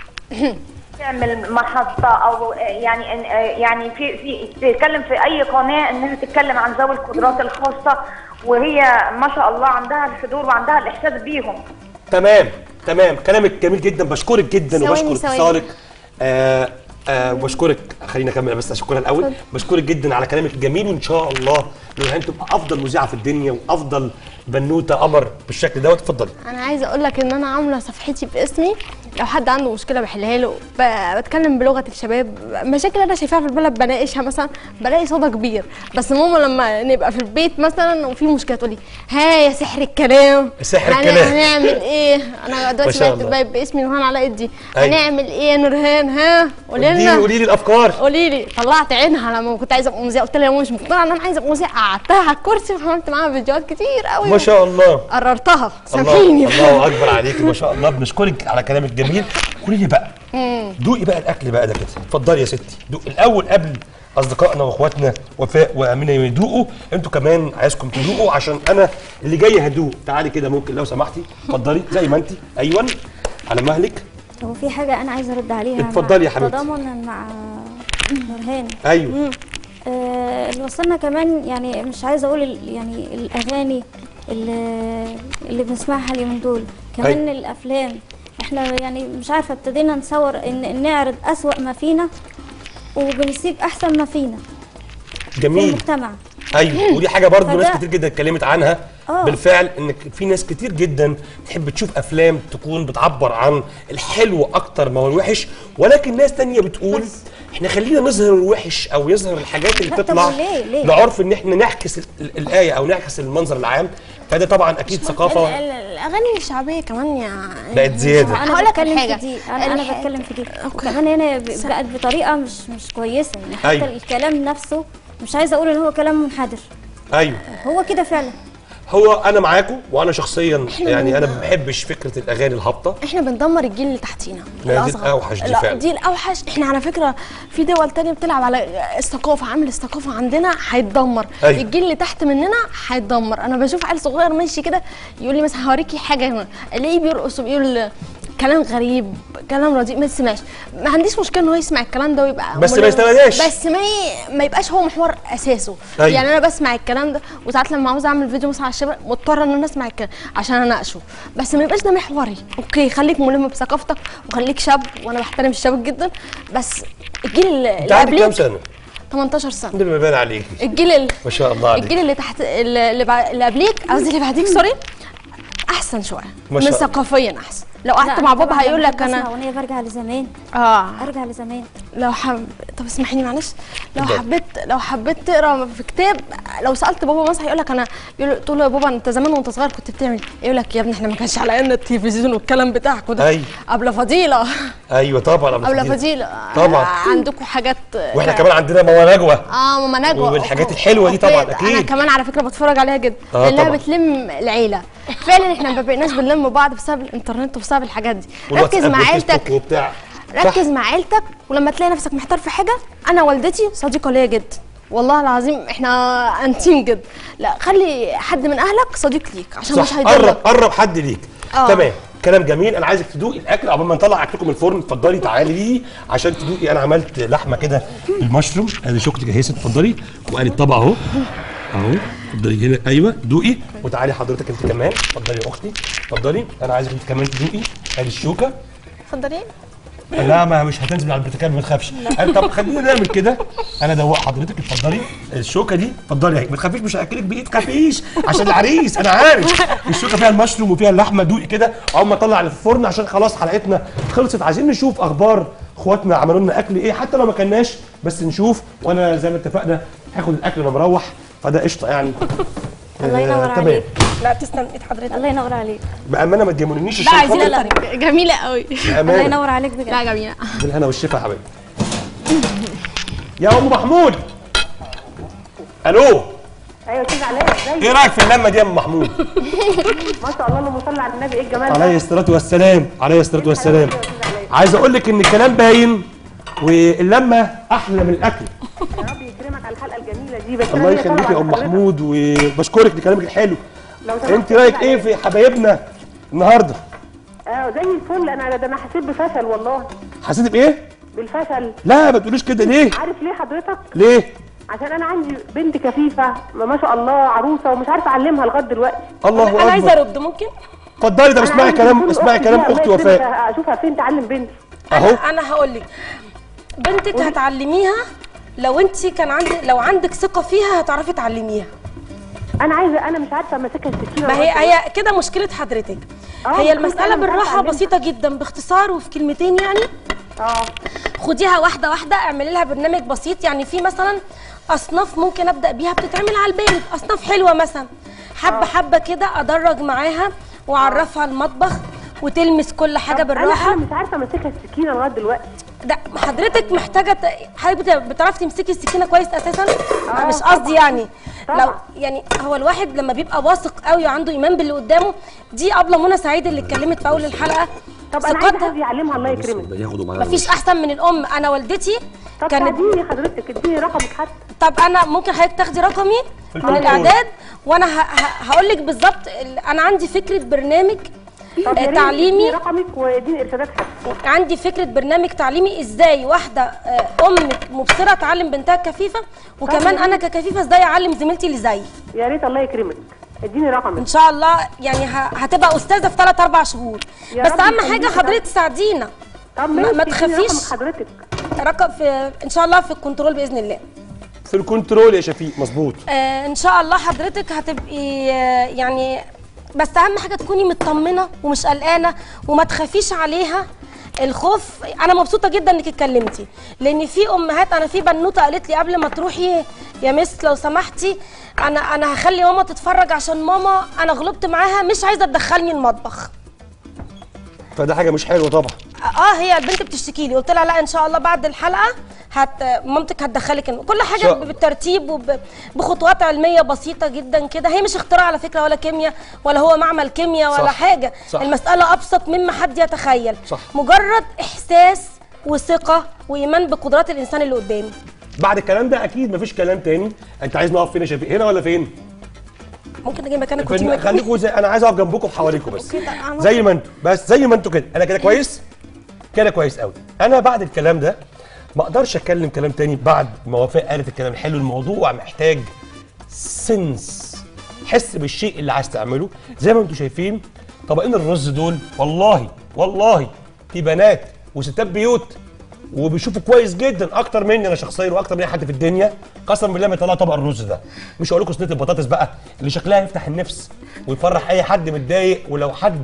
تعمل محطة أو يعني يعني في في تتكلم في أي قناة إنها تتكلم عن ذوي القدرات الخاصة وهي ما شاء الله عندها الحضور وعندها الإحساس بيهم تمام تمام كلامك جميل جدا بشكرك جدا ثواني، وبشكر ثواني. اتصالك آه آه وبشكرك خلينا اكمل بس اشكرها الاول بشكرك جدا على كلامك الجميل وان شاء الله نورهان تبقى افضل مذيعه في الدنيا وافضل بنوته قمر بالشكل دوت اتفضلي انا عايزه اقول لك ان انا عامله صفحتي باسمي لو حد عنده مشكله بحلها له ب- بتكلم بلغه الشباب مشاكل انا شايفاها في البلد بناقشها مثلا بلاقي صدى كبير بس ماما لما نبقى في البيت مثلا وفي مشكله تقولي ها يا سحر الكلام سحر هن- الكلام. هنعمل ايه انا ما دلوقتي شاء بقيت الله. بقيت باسمي نورهان علاء الدين أيوة. هنعمل ايه يا نورهان ها قولي قولي لي لنا قولي لي الافكار قولي لي طلعت عينها لما كنت عايزه ابقى مذيعه قلت لها يا ماما مش مقتنعه ان انا عايزه ابقى مذيعه قعدتها على الكرسي وعملت معاها فيديوهات كتير قوي ما شاء الله قررتها الله سامحيني الله اكبر عليكي ما شاء الله بنشكرك على كلامك الجميل قولي لي بقى دوقي بقى الاكل بقى ده كده اتفضلي يا ستي دوقي الاول قبل اصدقائنا واخواتنا وفاء وامينه يدوقوا انتوا كمان عايزكم تدوقوا عشان انا اللي جاي هدوق تعالي كده ممكن لو سمحتي اتفضلي زي ما انت ايوه على مهلك هو في حاجة أنا عايزة أرد عليها مع- اتفضلي يا حبيبتي. تضامنا مع نورهان ايوه آه اللي وصلنا كمان يعني مش عايزة أقول ال- يعني الأغاني اللي, اللي بنسمعها اليومين دول كمان أي. الأفلام احنا يعني مش عارفة ابتدينا نصور إن إن نعرض أسوأ ما فينا وبنسيب أحسن ما فينا في جميل المجتمع ايوه ودي حاجه برضو ناس فده- كتير جدا اتكلمت عنها آه. بالفعل ان في ناس كتير جدا تحب تشوف افلام تكون بتعبر عن الحلو اكتر ما هو الوحش ولكن ناس تانية بتقول احنا خلينا نظهر الوحش او يظهر الحاجات اللي لا، طب تطلع ليه؟ ليه؟ لعرف ان احنا نعكس ال- ال- الايه او نعكس المنظر العام فده طبعا اكيد ال- ثقافه ال- الاغاني الشعبيه كمان يعني بقت زياده انا هقول لك بتكلم الحاجة. في دي انا انا الح- بتكلم في دي أوكي. وكمان هنا ب- بقت بطريقه مش مش كويسه يعني حتى أيوة. الكلام نفسه مش عايزه اقول ان هو كلام منحدر ايوه هو كده فعلا هو انا معاكم وانا شخصيا يعني انا ما بحبش فكره الاغاني الهابطه احنا بندمر الجيل اللي تحتينا لا، دي الأصغر. الأوحش دي لا، فعلا. دي الاوحش احنا على فكره في دول تانية بتلعب على الثقافه عامل الثقافه عندنا هيتدمر أيوة. الجيل اللي تحت مننا هيتدمر انا بشوف عيل صغير ماشي كده يقول لي مثلا هوريكي حاجه هنا الاقيه بيرقص وبيقول كلام غريب كلام رديء ما يسمعش ما عنديش مشكله ان هو يسمع الكلام ده ويبقى بس ما ملوث. يستمعش. بس ما ي... ما يبقاش هو محور اساسه أيوة. يعني انا بسمع الكلام ده وساعات لما عاوز اعمل فيديو مثلا على الشباب مضطره ان انا اسمع الكلام عشان اناقشه بس ما يبقاش ده محوري اوكي خليك ملم بثقافتك وخليك شاب وانا بحترم الشباب جدا بس الجيل اللي انت عندك كام قبليك سنه؟ 18 سنه ده اللي بيبان عليكي الجيل اللي ما شاء الله عليك الجيل اللي تحت اللي, اللي بع- اللي قبليك قصدي اللي بعديك سوري احسن شويه ما من شاء الله. ثقافيا احسن لو لا، قعدت مع بابا طبعاً هيقول لما لك بسمع انا اغنيه برجع لزمان اه ارجع لزمان لو حب طب اسمحيني معلش لو اتفضل. حبيت لو حبيت تقرا في كتاب لو سالت بابا مثلا هيقول لك انا يقول تقول له يا بابا انت زمان وانت صغير كنت بتعمل إيه؟ يقول لك يا ابني احنا ما كانش على ايامنا التلفزيون والكلام بتاعك وده أيوة. قبل فضيله ايوه طبعا قبل قبل فضيلة. فضيله طبعا. عندكم حاجات واحنا كمان عندنا ماما نجوى اه ماما نجوى والحاجات الحلوة دي طبعاً أوكي، أكيد. انا كمان على فكره بتفرج عليها جدا آه لانها طبعاً. بتلم العيله فعلا احنا ما بقيناش بنلم بعض بسبب الانترنت وبسبب الحاجات دي ركز والواتساب مع والفيسبوك عيلتك وبتاع ركز مع عيلتك ولما تلاقي نفسك محتار في حاجه انا والدتي صديقه ليا جدا والله العظيم احنا انتيم جدا لا خلي حد من اهلك صديق ليك عشان مش صح قرب هيضرك قرب حد ليك آه. تمام كلام جميل انا عايزك تدوقي الاكل قبل ما نطلع اكلكم من الفرن اتفضلي تعالي لي عشان تدوقي انا عملت لحمه كده بالمشروم ادي شوكتك جهزت اتفضلي وادي الطبق اهو اهو اتفضلي هنا ايوه دوقي وتعالي حضرتك انت كمان اتفضلي يا اختي اتفضلي انا عايزك انت كمان تدوقي ادي الشوكه اتفضلي لا ما مش هتنزل على البرتكان ما تخافش أنا طب خلينا نعمل كده انا ادوق حضرتك اتفضلي الشوكه دي اتفضلي اهي ما تخافيش مش هاكلك بايد خافيش عشان العريس انا عارف الشوكه فيها المشروم وفيها اللحمه دوقي كده اول ما اطلع الفرن عشان خلاص حلقتنا خلصت عايزين نشوف اخبار اخواتنا عملوا لنا اكل ايه حتى لو ما كناش بس نشوف وانا زي ما اتفقنا هاخد الاكل وانا مروح فده قشطه يعني الله ينور آه، تمام عليك لا تسلم ايد حضرتك الله ينور عليك بامانه ما تجاملونيش لا عشان عايزين خاطر الطريق جميله قوي الله بامانه ينور عليك بجد لا جميله بالهنا والشفا يا حبايبي يا ام محمود الو ايوه استاذ علاء ازيك ايه رايك في اللمه دي يا ام محمود ما شاء الله اللهم صل على النبي ايه الجمال ده عليه الصلاه والسلام عليه الصلاه والسلام عايز اقول لك ان الكلام باين واللمه احلى من الاكل يا رب يكرمك على الحلقه الجميله دي بس الله أنا ليا يخليك طلب يا ام على حضرتك. محمود وبشكرك لكلامك الحلو لو سمحت انت يا رايك أستاذ ايه في حبايبنا النهارده اه زي الفل انا ده انا حسيت بفشل والله حسيت بايه بالفشل لا ما تقوليش كده ليه عارف ليه حضرتك ليه عشان انا عندي بنت كفيفه ما ما شاء الله عروسه ومش عارفه اعلمها لغايه دلوقتي الله انا عايزه اكبر ارد ممكن اتفضلي ده أنا اسمعي عايزة كلام تكون اسمعي أختي كلام دي، الله اختي يكرمك، وفاء اشوفها فين تعلم بنتي اهو انا هقول لك بنتك هتعلميها لو انت كان عندك لو عندك ثقه فيها هتعرفي تعلميها انا عايزه انا مش عارفه امسكها السكينه ما هي لغاية هي كده مشكله حضرتك آه، هي مشكلة المساله أنا مش بالراحه عارفة بسيطه جدا باختصار وفي كلمتين يعني اه خديها واحده واحده اعملي لها برنامج بسيط يعني في مثلا اصناف ممكن ابدا بيها بتتعمل على البارد اصناف حلوه مثلا حبه حبه كده ادرج معاها واعرفها المطبخ وتلمس كل حاجه طب بالراحه انا انا مش عارفه امسكها السكينه لغايه دلوقتي ده حضرتك محتاجه ت- حضرتك بت- بتعرفي تمسكي السكينه كويس اساسا مش قصدي يعني طبعاً. لو يعني هو الواحد لما بيبقى واثق قوي وعنده ايمان باللي قدامه دي ابله منى سعيد اللي اتكلمت في اول الحلقه طب انا عايزه ثقتها حد يعلمها الله يكرمك ياخدوا معانا مفيش احسن من الام انا والدتي طب كانت اديني حضرتك اديني رقمك حتى طب انا ممكن حضرتك تاخدي رقمي من الكنترول. الاعداد وانا هقول لك بالظبط ال- انا عندي فكره برنامج طب آه، يا ريت تعليمي اديني رقمك واديني ارشادات حتى عندي فكره برنامج تعليمي ازاي واحده آه، ام مبصره تعلم بنتها الكفيفه وكمان انا ككفيفه ازاي اعلم زميلتي اللي زيي يا ريت الله يكرمك اديني رقمك ان شاء الله يعني ه- هتبقى استاذه في 3 4 شهور يا بس رب اهم يخليكي حاجه بقى. حضرتك تساعدينا طب ما- ماشي ما اديني تخافيش. رقمك حضرتك رقم في ان شاء الله في الكنترول باذن الله في الكنترول يا شفيق مظبوط آه ان شاء الله حضرتك هتبقي آه يعني بس اهم حاجه تكوني مطمنه ومش قلقانه وما تخافيش عليها الخوف انا مبسوطه جدا انك اتكلمتي لان في امهات انا في بنوته قالت لي قبل ما تروحي يا مس لو سمحتي انا انا هخلي ماما تتفرج عشان ماما انا غلطت معاها مش عايزه تدخلني المطبخ فده حاجه مش حلوه طبعا اه هي البنت بتشتكي لي قلت لها لا ان شاء الله بعد الحلقه هت مامتك هتدخلك الم- كل حاجه شاء- بالترتيب وبخطوات علميه بسيطه جدا كده هي مش اختراع على فكره ولا كيمياء ولا هو معمل كيمياء ولا صح. حاجه صح. المساله ابسط مما حد يتخيل صح. مجرد احساس وثقه وايمان بقدرات الانسان اللي قدامي بعد الكلام ده اكيد مفيش كلام تاني انت عايز نقف فين يا شفيق هنا ولا فين ممكن اجي مكانك فين وتيجي خليكوا زي انا عايز اقف جنبكم حواليكم بس زي ما انتوا بس زي ما انتوا كده انا كده كويس كده كويس قوي انا بعد الكلام ده ما اقدرش اتكلم كلام تاني بعد ما وفاء قالت الكلام الحلو الموضوع محتاج سنس حس بالشيء اللي عايز تعمله زي ما انتوا شايفين طبقين الرز دول والله والله في بنات وستات بيوت وبيشوفوا كويس جدا اكتر مني انا شخصيا واكتر من اي حد في الدنيا قسما بالله ما يطلع طبق الرز ده مش هقول لكم صينيه البطاطس بقى اللي شكلها يفتح النفس ويفرح اي حد متضايق ولو حد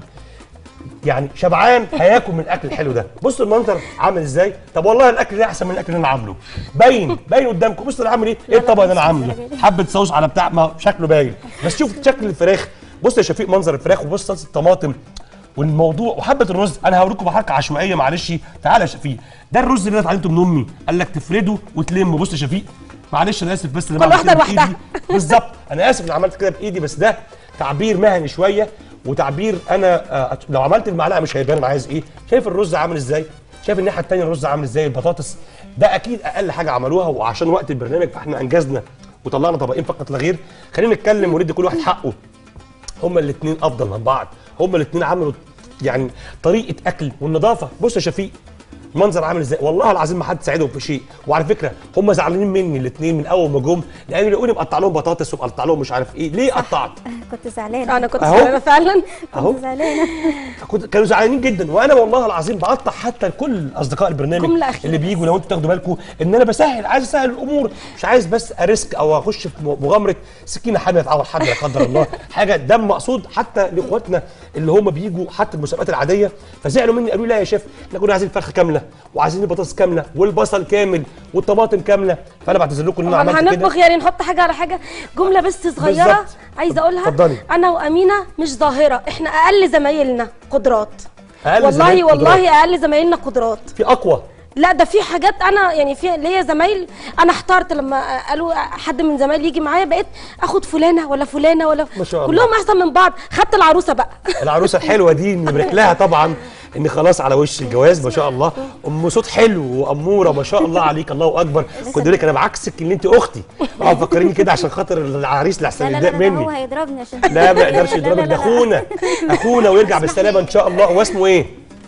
يعني شبعان هياكل من الاكل الحلو ده بصوا المنظر عامل ازاي طب والله الاكل ده احسن من الاكل اللي انا عامله باين باين قدامكم بصوا انا عامل ايه ايه الطبق اللي انا عامله حبه صوص على بتاع ما شكله باين بس شوف شكل الفراخ بص يا شفيق منظر الفراخ وبص صلصه الطماطم والموضوع وحبه الرز انا هوريكم بحركه عشوائيه معلش تعالى يا شفيق ده الرز اللي انا اتعلمته من امي قال لك تفرده وتلمه بص يا شفيق معلش انا اسف بس اللي كل بعمل واحدة كده لوحدها. بإيدي. بالظبط انا اسف اني عملت كده بايدي بس ده تعبير مهني شويه وتعبير انا آه، لو عملت المعلقه مش هيبان انا عايز ايه شايف الرز عامل ازاي شايف الناحيه الثانيه الرز عامل ازاي البطاطس ده اكيد اقل حاجه عملوها وعشان وقت البرنامج فاحنا انجزنا وطلعنا طبقين فقط لا غير خلينا نتكلم وندي كل واحد حقه هما الاثنين افضل من بعض هما الاثنين عملوا يعني طريقه اكل والنظافه بص يا شفيق المنظر عامل ازاي والله العظيم ما حد ساعدهم في شيء وعلى فكره هم زعلانين مني الاثنين من اول ما جم لان يلاقوني مقطع لهم بطاطس ومقطع لهم مش عارف ايه ليه قطعت كنت زعلانه انا كنت أهو. زعلانه فعلا اهو كنت زعلانه كنت كانوا زعلانين جدا وانا والله العظيم بقطع حتى لكل اصدقاء البرنامج جملة أخيرة اللي بيجوا لو انتوا تاخدوا بالكم ان انا بسهل عايز اسهل الامور مش عايز بس اريسك او اخش في مغامره سكينه حاميه تعور حد لا قدر الله حاجه دم مقصود حتى لاخواتنا اللي هم بيجوا حتى المسابقات العاديه فزعلوا مني قالوا لي لا يا شيف احنا كنا عايزين فرخه كامله وعايزين البطاطس كامله والبصل كامل والطماطم كامله فانا بعتذر لكم ان انا طب عملت كده هنطبخ يعني نحط حاجه على حاجه جمله بس صغيره بالظبط. عايزه اقولها اتفضلي. انا وامينه مش ظاهره احنا اقل زمايلنا قدرات أقل والله زمايل والله قدرات. اقل زمايلنا قدرات في اقوى لا ده في حاجات انا يعني في ليا زمايل انا احترت لما قالوا حد من زمايلي يجي معايا بقيت اخد فلانه ولا فلانه ولا ما شاء الله. كلهم احسن من بعض خدت العروسه بقى العروسه الحلوه دي نبارك لها طبعا ان خلاص على وش الجواز ما شاء الله ام صوت حلو واموره ما شاء الله عليك الله اكبر كنت لك انا بعكسك ان انت اختي اه فكريني كده عشان خاطر العريس لا لحسن لا لا, يتضايق لا, لا هو مني هيضربني عشان لا ما يقدرش لا، لا، يضربك لا، ده لا. اخونا اخونا ويرجع بالسلامه ان شاء الله هو اسمه ايه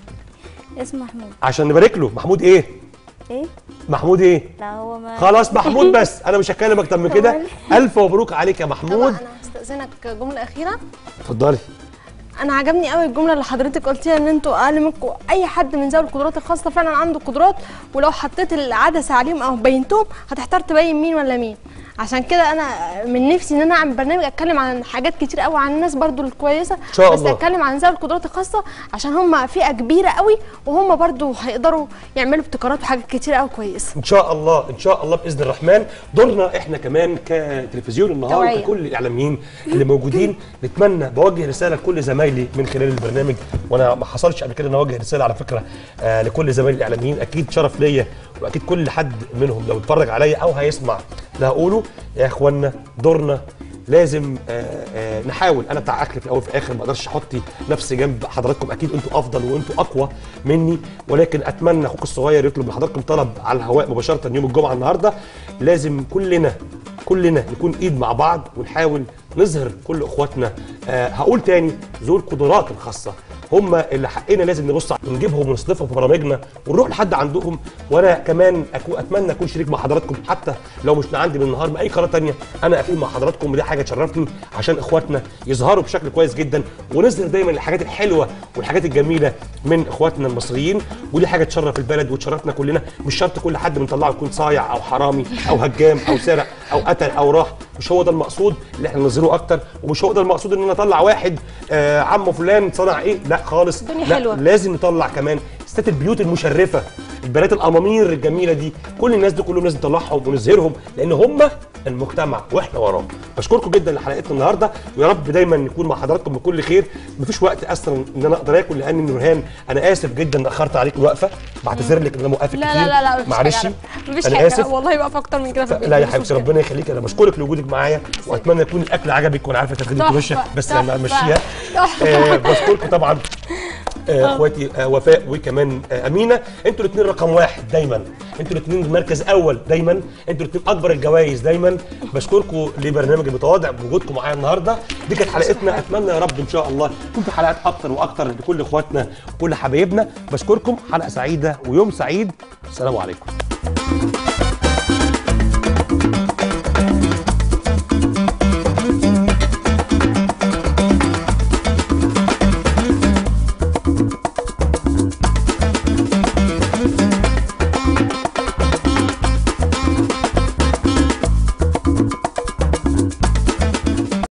اسمه محمود عشان نبارك له محمود ايه ايه محمود ايه لا هو ما خلاص محمود بس انا مش هتكلم اكتر من كده الف مبروك عليك يا طب محمود انا هستاذنك جمله اخيره اتفضلي انا عجبني قوي الجمله اللي حضرتك قلتيها ان انتوا اقل منكم اي حد من ذوي القدرات الخاصه فعلا عنده قدرات ولو حطيت العدسه عليهم او بينتهم هتحتار تبين مين ولا مين عشان كده انا من نفسي ان انا اعمل برنامج اتكلم عن حاجات كتير قوي عن الناس برضو الكويسه شاء بس الله. اتكلم عن ذوي القدرات الخاصه عشان هم فئه كبيره قوي وهم برضو هيقدروا يعملوا ابتكارات وحاجات كتير قوي كويسه ان شاء الله ان شاء الله باذن الرحمن دورنا احنا كمان كتلفزيون النهار توعية. وكل الاعلاميين اللي موجودين نتمنى بوجه رساله لكل زمايلي من خلال البرنامج وانا ما حصلش قبل كده ان اوجه رساله على فكره آه لكل زمايلي الاعلاميين اكيد شرف ليا واكيد كل حد منهم لو اتفرج عليا او هيسمع اللي هقوله يا اخوانا دورنا لازم آه آه نحاول انا بتاع اكل في الاول وفي الاخر ما اقدرش احطي نفسي جنب حضراتكم اكيد انتوا افضل وانتوا اقوى مني ولكن اتمنى اخوك الصغير يطلب من حضراتكم طلب على الهواء مباشره يوم الجمعه النهارده لازم كلنا كلنا نكون ايد مع بعض ونحاول نظهر كل اخواتنا آه هقول تاني ذوي القدرات الخاصه هم اللي حقنا لازم نبص على- ونجيبهم ونصنفهم في برامجنا ونروح لحد عندهم وانا كمان أكون اتمنى اكون شريك مع حضراتكم حتى لو مش من عندي من النهار من اي قناه تانية انا اكون مع حضراتكم ودي حاجه تشرفني عشان اخواتنا يظهروا بشكل كويس جدا ونظهر دايما الحاجات الحلوه والحاجات الجميله من اخواتنا المصريين ودي حاجه تشرف البلد وتشرفنا كلنا مش شرط كل حد بنطلعه يكون صايع او حرامي او هجام او سرق او قتل او راح مش هو ده المقصود اللي احنا نظهره اكتر ومش هو ده المقصود ان انا اطلع واحد آه عمه فلان صنع ايه لا خالص الدنيا لا حلوة. لازم نطلع كمان ستات البيوت المشرفه البنات الامامير الجميله دي كل الناس دي كلهم لازم نطلعهم ونظهرهم لان هم المجتمع واحنا وراهم بشكركم جدا لحلقتنا النهارده ويا رب دايما نكون مع حضراتكم بكل خير مفيش وقت اصلا ان انا اقدر اكل لان نورهان انا اسف جدا ان اخرت عليك الوقفه بعتذر لك ان انا موقفك لا كتير لا لا لا مفيش معلش حاجة. مفيش انا حاجه اسف والله يبقى في اكتر من كده في البيت لا يا مش حبيبتي مشكلة. ربنا يخليك انا بشكرك لوجودك معايا واتمنى يكون الاكل عجبك وانا عارفه تاخدي تحفة، وشك بس تحفة، انا ماشيها تحفة. آه بشكركم طبعا آه، اخواتي آه، وفاء وكمان آه، امينه انتوا الاثنين رقم واحد دايما انتوا الاثنين مركز اول دايما انتوا الاثنين اكبر الجوائز دايما بشكركم لبرنامج المتواضع بوجودكم معايا النهارده دي كانت حلقتنا اتمنى يا رب ان شاء الله يكون في حلقات اكتر واكتر لكل اخواتنا وكل حبايبنا بشكركم حلقه سعيده ويوم سعيد السلام عليكم